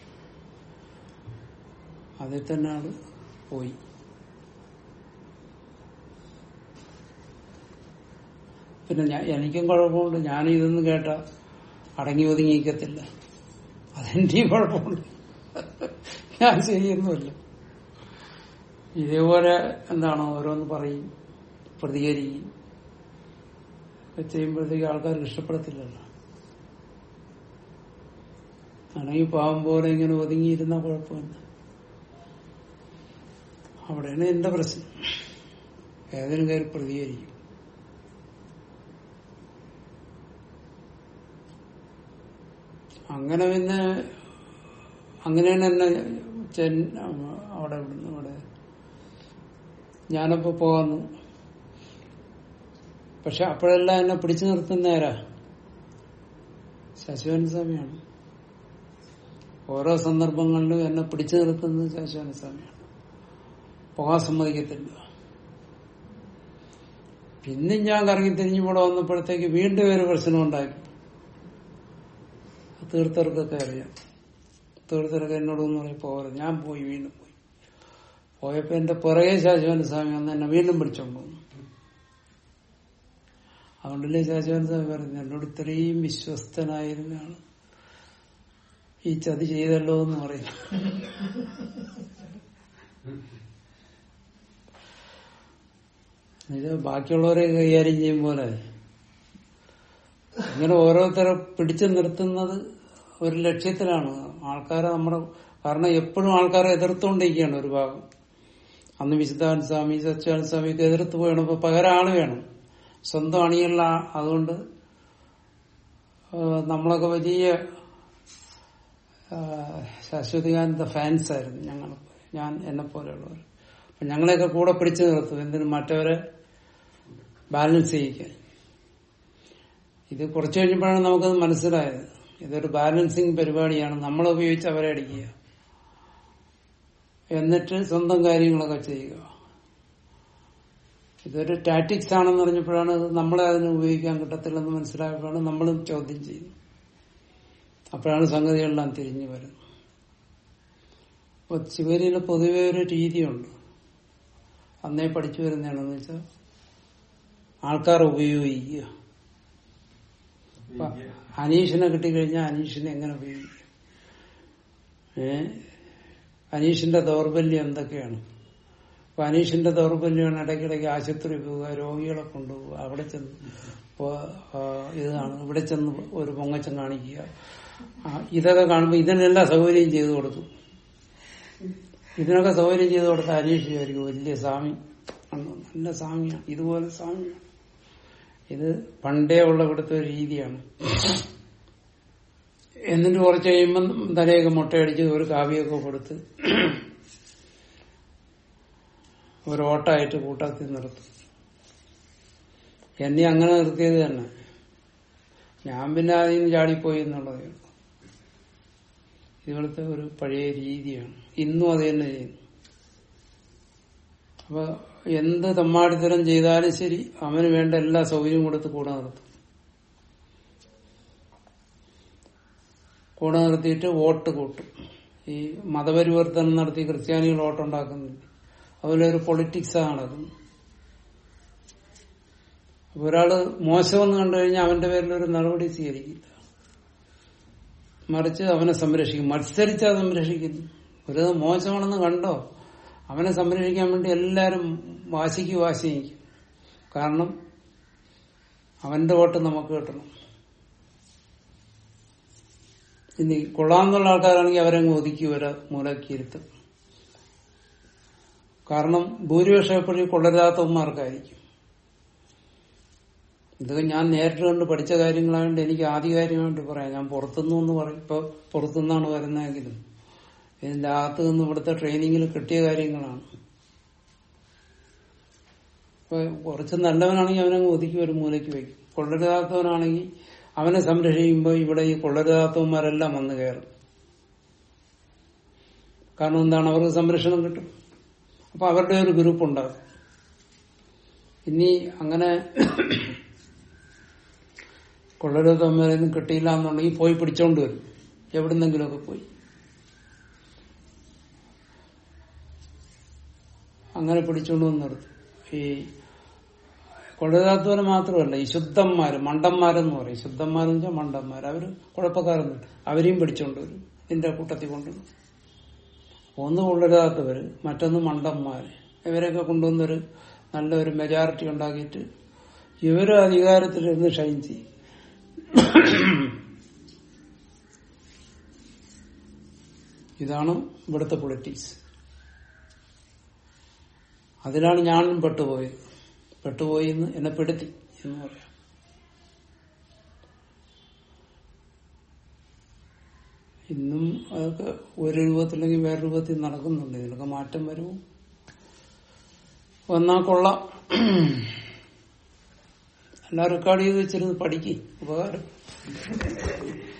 അതിൽ തന്നെ ആള് പോയി പിന്നെ ഞാൻ എനിക്കും കുഴപ്പമുണ്ട് ഞാൻ ഇതൊന്നും കേട്ട അടങ്ങി ഒതുങ്ങിക്കത്തില്ല അതെന്റെയും കുഴപ്പമുണ്ട് ഞാൻ ചെയ്യുന്നുമില്ല ഇതേപോലെ എന്താണ് ഓരോന്ന് പറയും പ്രതികരിക്കും ഒക്കെ ചെയ്യുമ്പോഴത്തേക്ക് ആൾക്കാർക്ക് ഇഷ്ടപ്പെടത്തില്ലല്ലോ ആണെങ്കിൽ പാവം പോലെ ഇങ്ങനെ ഒതുങ്ങിയിരുന്ന കുഴപ്പമില്ല അവിടെയാണ് എന്റെ പ്രശ്നം ഏതിനും കയറി പ്രതികരിക്കും അങ്ങനെ പിന്നെ അങ്ങനെയാണ് എന്നെ ചെൻ അവിടെ ഇവിടുന്ന് അവിടെ ഞാനപ്പോ പോകാന്നു പക്ഷെ അപ്പോഴെല്ലാം എന്നെ പിടിച്ചു നിർത്തുന്നേരാ ശശിവൻ സ്വാമിയാണ് ഓരോ സന്ദർഭങ്ങളിലും എന്നെ പിടിച്ചു നിർത്തുന്നത് ശശിവൻ സ്വാമിയാണ് പോകാൻ സമ്മതിക്കത്തില്ല പിന്നെ ഞാൻ കറങ്ങി തിരിഞ്ഞു ഇവിടെ വന്നപ്പോഴത്തേക്ക് വീണ്ടും ഒരു പ്രശ്നം ഉണ്ടാക്കി തീർത്ഥർക്കൊക്കെ അറിയാം തീർത്ഥർക്ക് എന്നോടൊന്നും പറയും പോകരുത് ഞാൻ പോയി വീണ്ടും പോയി പോയപ്പോ എന്റെ പുറകെ ശാശിവൻ സ്വാമി വന്ന് എന്നെ വീണ്ടും പിടിച്ചോണ്ട് വന്നു അതുകൊണ്ടല്ലേ ശാശിവൻ സ്വാമി പറഞ്ഞു എന്നോട് ഇത്രയും വിശ്വസ്തനായിരുന്നാണ് ഈ ചതി ചെയ്തല്ലോ എന്ന് പറയും ഇത് ബാക്കിയുള്ളവരെ കൈകാര്യം ചെയ്യും പോലെ ഇങ്ങനെ ഓരോരുത്തരെ പിടിച്ചു നിർത്തുന്നത് ഒരു ലക്ഷ്യത്തിലാണ് ആൾക്കാരെ നമ്മുടെ കാരണം എപ്പോഴും ആൾക്കാരെ എതിർത്തുകൊണ്ടിരിക്കുകയാണ് ഒരു ഭാഗം അന്ന് വിശുദ്ധാൻ സ്വാമി സത്യാൻ സ്വാമിക്ക് എതിർത്ത് പോയാണ് ഇപ്പൊ പകരം ആള് വേണം സ്വന്തം അണിയുള്ള ആ- അതുകൊണ്ട് ആ, നമ്മളൊക്കെ വലിയ ആ, ശാശ്വതികാനന്ദ ഫാൻസ് ആയിരുന്നു ഞങ്ങൾ ഞാൻ എന്നെ പോലെയുള്ളവർ അപ്പൊ ഞങ്ങളെയൊക്കെ കൂടെ പിടിച്ചു നിർത്തും എന്തിനും മറ്റവരെ ബാലൻസ് ചെയ്യിക്കാൻ ഇത് കുറച്ചു കഴിഞ്ഞപ്പോഴാണ് നമുക്കത് മനസ്സിലായത് ഇതൊരു ബാലൻസിങ് പരിപാടിയാണ് നമ്മൾ ഉപയോഗിച്ച് അവരെ അടിക്കുക എന്നിട്ട് സ്വന്തം കാര്യങ്ങളൊക്കെ ചെയ്യുക ഇതൊരു ടാറ്റിക്സ് ആണെന്ന് പറഞ്ഞപ്പോഴാണ് ഇത് നമ്മളെ അതിന് ഉപയോഗിക്കാൻ കിട്ടത്തില്ലെന്ന് മനസ്സിലായപ്പോഴാണ് നമ്മളും ചോദ്യം ചെയ്യുന്നത് അപ്പോഴാണ് സംഗതികളെല്ലാം തിരിഞ്ഞു വരുന്നത് അപ്പൊ ശിവരിയിൽ പൊതുവെ ഒരു രീതിയുണ്ട് അന്നേ പഠിച്ചു വരുന്നതാണെന്ന് വെച്ചാൽ ആൾക്കാർ ഉപയോഗിക്കുക അപ്പൊ അനീഷിനെ കിട്ടിക്കഴിഞ്ഞാൽ അനീഷിനെ എങ്ങനെ ഉപയോഗിക്കും ഏ അനീഷിന്റെ ദൗർബല്യം എന്തൊക്കെയാണ് അപ്പൊ അനീഷിന്റെ ദൗർബല്യമാണ് ഇടയ്ക്കിടയ്ക്ക് ആശുപത്രി പോവുക രോഗികളെ കൊണ്ടുപോവുക അവിടെ ചെന്ന് ഇപ്പൊ ആ, ഇതാണ് ഇവിടെ ചെന്ന് ഒരു പൊങ്ങച്ചം കാണിക്കുക ആ, ഇതൊക്കെ കാണുമ്പോൾ ഇതിനെല്ലാം സൗകര്യം ചെയ്തു കൊടുക്കും ഇതിനൊക്കെ സൗകര്യം ചെയ്തു കൊടുത്ത അനീഷ് വിചാരിക്കും വലിയ സ്വാമി ആണ്. നല്ല സ്വാമിയാണ് ഇതുപോലെ സ്വാമിയാണ് ഇത് പണ്ടേ ഉള്ള ഇവിടുത്തെ ഒരു രീതിയാണ് എന്നിട്ട് കുറച്ച് കഴിയുമ്പം തലയൊക്കെ മുട്ടയടിച്ച് ഒരു കാവ്യമൊക്കെ കൊടുത്ത് ഒരു ഓട്ടായിട്ട് കൂട്ടത്തിൽ നിർത്തും എന്നെ അങ്ങനെ നിർത്തിയത് തന്നെ ഞാൻ പിന്നെ അതിൽ നിന്ന് ചാടിപ്പോയി എന്നുള്ളതേ ഉള്ളൂ ഇവിടുത്തെ ഒരു പഴയ രീതിയാണ് ഇന്നും അത് തന്നെ ചെയ്യുന്നു അപ്പൊ എന്ത് തമ്മാടിത്തരം ചെയ്താലും ശരി അവന് വേണ്ട എല്ലാ സൗകര്യവും കൊടുത്ത് കൂടെ നിർത്തും കൂടെ നിർത്തിയിട്ട് വോട്ട് കൂട്ടും ഈ മതപരിവർത്തനം നടത്തി ക്രിസ്ത്യാനികൾ വോട്ടുണ്ടാക്കുന്നുണ്ട് അതിലൊരു പൊളിറ്റിക്സാ നടക്കുന്നു അപ്പൊ ഒരാള് മോശമെന്ന് കണ്ടു കഴിഞ്ഞാൽ അവന്റെ പേരിൽ ഒരു നടപടി സ്വീകരിക്കില്ല മറിച്ച് അവനെ സംരക്ഷിക്കും മത്സരിച്ചാ സംരക്ഷിക്കുന്നു ഒരു മോശമാണെന്ന് കണ്ടോ അവനെ സംരക്ഷിക്കാൻ വേണ്ടി എല്ലാരും വാശിക്ക് വാശി നിൽക്കും കാരണം അവന്റെ വോട്ട് നമുക്ക് കിട്ടണം ഇനി കൊള്ളാമെന്നുള്ള ആൾക്കാരാണെങ്കിൽ അവരങ്ങ് ഒതുക്കി വരെ മൂലക്കിയിരുത്തും കാരണം ഭൂരിപക്ഷം എപ്പോഴും കൊള്ളരുതാത്തവന്മാർക്കായിരിക്കും ഇത് ഞാൻ നേരിട്ട് കണ്ട് പഠിച്ച കാര്യങ്ങളായതുകൊണ്ട് എനിക്ക് ആധികാരികമായിട്ട് പറയാം ഞാൻ പുറത്തുനിന്ന് എന്ന് പറയും ഇപ്പൊ പുറത്തുനിന്നാണ് വരുന്നതെങ്കിലും ഇതിന്റെ അകത്ത് നിന്ന് ഇവിടുത്തെ ട്രെയിനിങ്ങിൽ കിട്ടിയ കാര്യങ്ങളാണ് ഇപ്പൊ കുറച്ച് നല്ലവനാണെങ്കിൽ അവനങ്ങ് ഒതുക്കി ഒരു മൂലയ്ക്ക് വയ്ക്കും കൊള്ളരുതാത്തവനാണെങ്കിൽ അവനെ സംരക്ഷിക്കുമ്പോൾ ഇവിടെ ഈ കൊള്ളരുതാത്തവന്മാരെല്ലാം വന്നു കയറും കാരണം എന്താണ് അവർക്ക് സംരക്ഷണം കിട്ടും അപ്പൊ അവരുടെ ഒരു ഗ്രൂപ്പ് ഉണ്ടാകും ഇനി അങ്ങനെ കൊള്ളരുതാത്തവന്മാരൊന്നും കിട്ടിയില്ല എന്നുണ്ടെങ്കിൽ പോയി പിടിച്ചോണ്ട് വരും എവിടുന്നെങ്കിലുമൊക്കെ പോയി അങ്ങനെ പിടിച്ചോണ്ട് വന്ന് നിർത്തും ഈ കൊള്ളരുതാത്തവര് മാത്രമല്ല ഈ ശുദ്ധന്മാര് മണ്ടന്മാരെന്ന് പറയും ശുദ്ധന്മാരെന്ന് വെച്ചാൽ മണ്ടന്മാർ അവര് കുഴപ്പക്കാരൊന്നും അവരെയും പിടിച്ചോണ്ട് വരും ഇതിന്റെ കൂട്ടത്തിൽ കൊണ്ടുവരും ഒന്ന് കൊള്ളരുതാത്തവര് മറ്റൊന്ന് മണ്ടന്മാര് ഇവരെയൊക്കെ കൊണ്ടുവന്നൊരു നല്ലൊരു മെജോറിറ്റി ഉണ്ടാക്കിയിട്ട് ഇവര് അധികാരത്തിലിരുന്ന് ഷൈൻ ചെയ്യും ഇതാണ് ഇവിടുത്തെ പൊളിറ്റിക്സ് അതിലാണ് ഞാനും പെട്ടുപോയത് പെട്ടുപോയി എന്ന് എന്നെ പെടുത്തി എന്ന് പറയാം ഇന്നും അതൊക്കെ ഒരു രൂപത്തില്ലെങ്കിൽ വേറെ രൂപത്തിൽ നടക്കുന്നുണ്ട് ഇതിനൊക്കെ മാറ്റം വരുമോ വന്നാ കൊള്ളാം എല്ലാം റെക്കോർഡ് ചെയ്ത് വെച്ചിരുന്ന് പഠിക്കും ഉപകാരം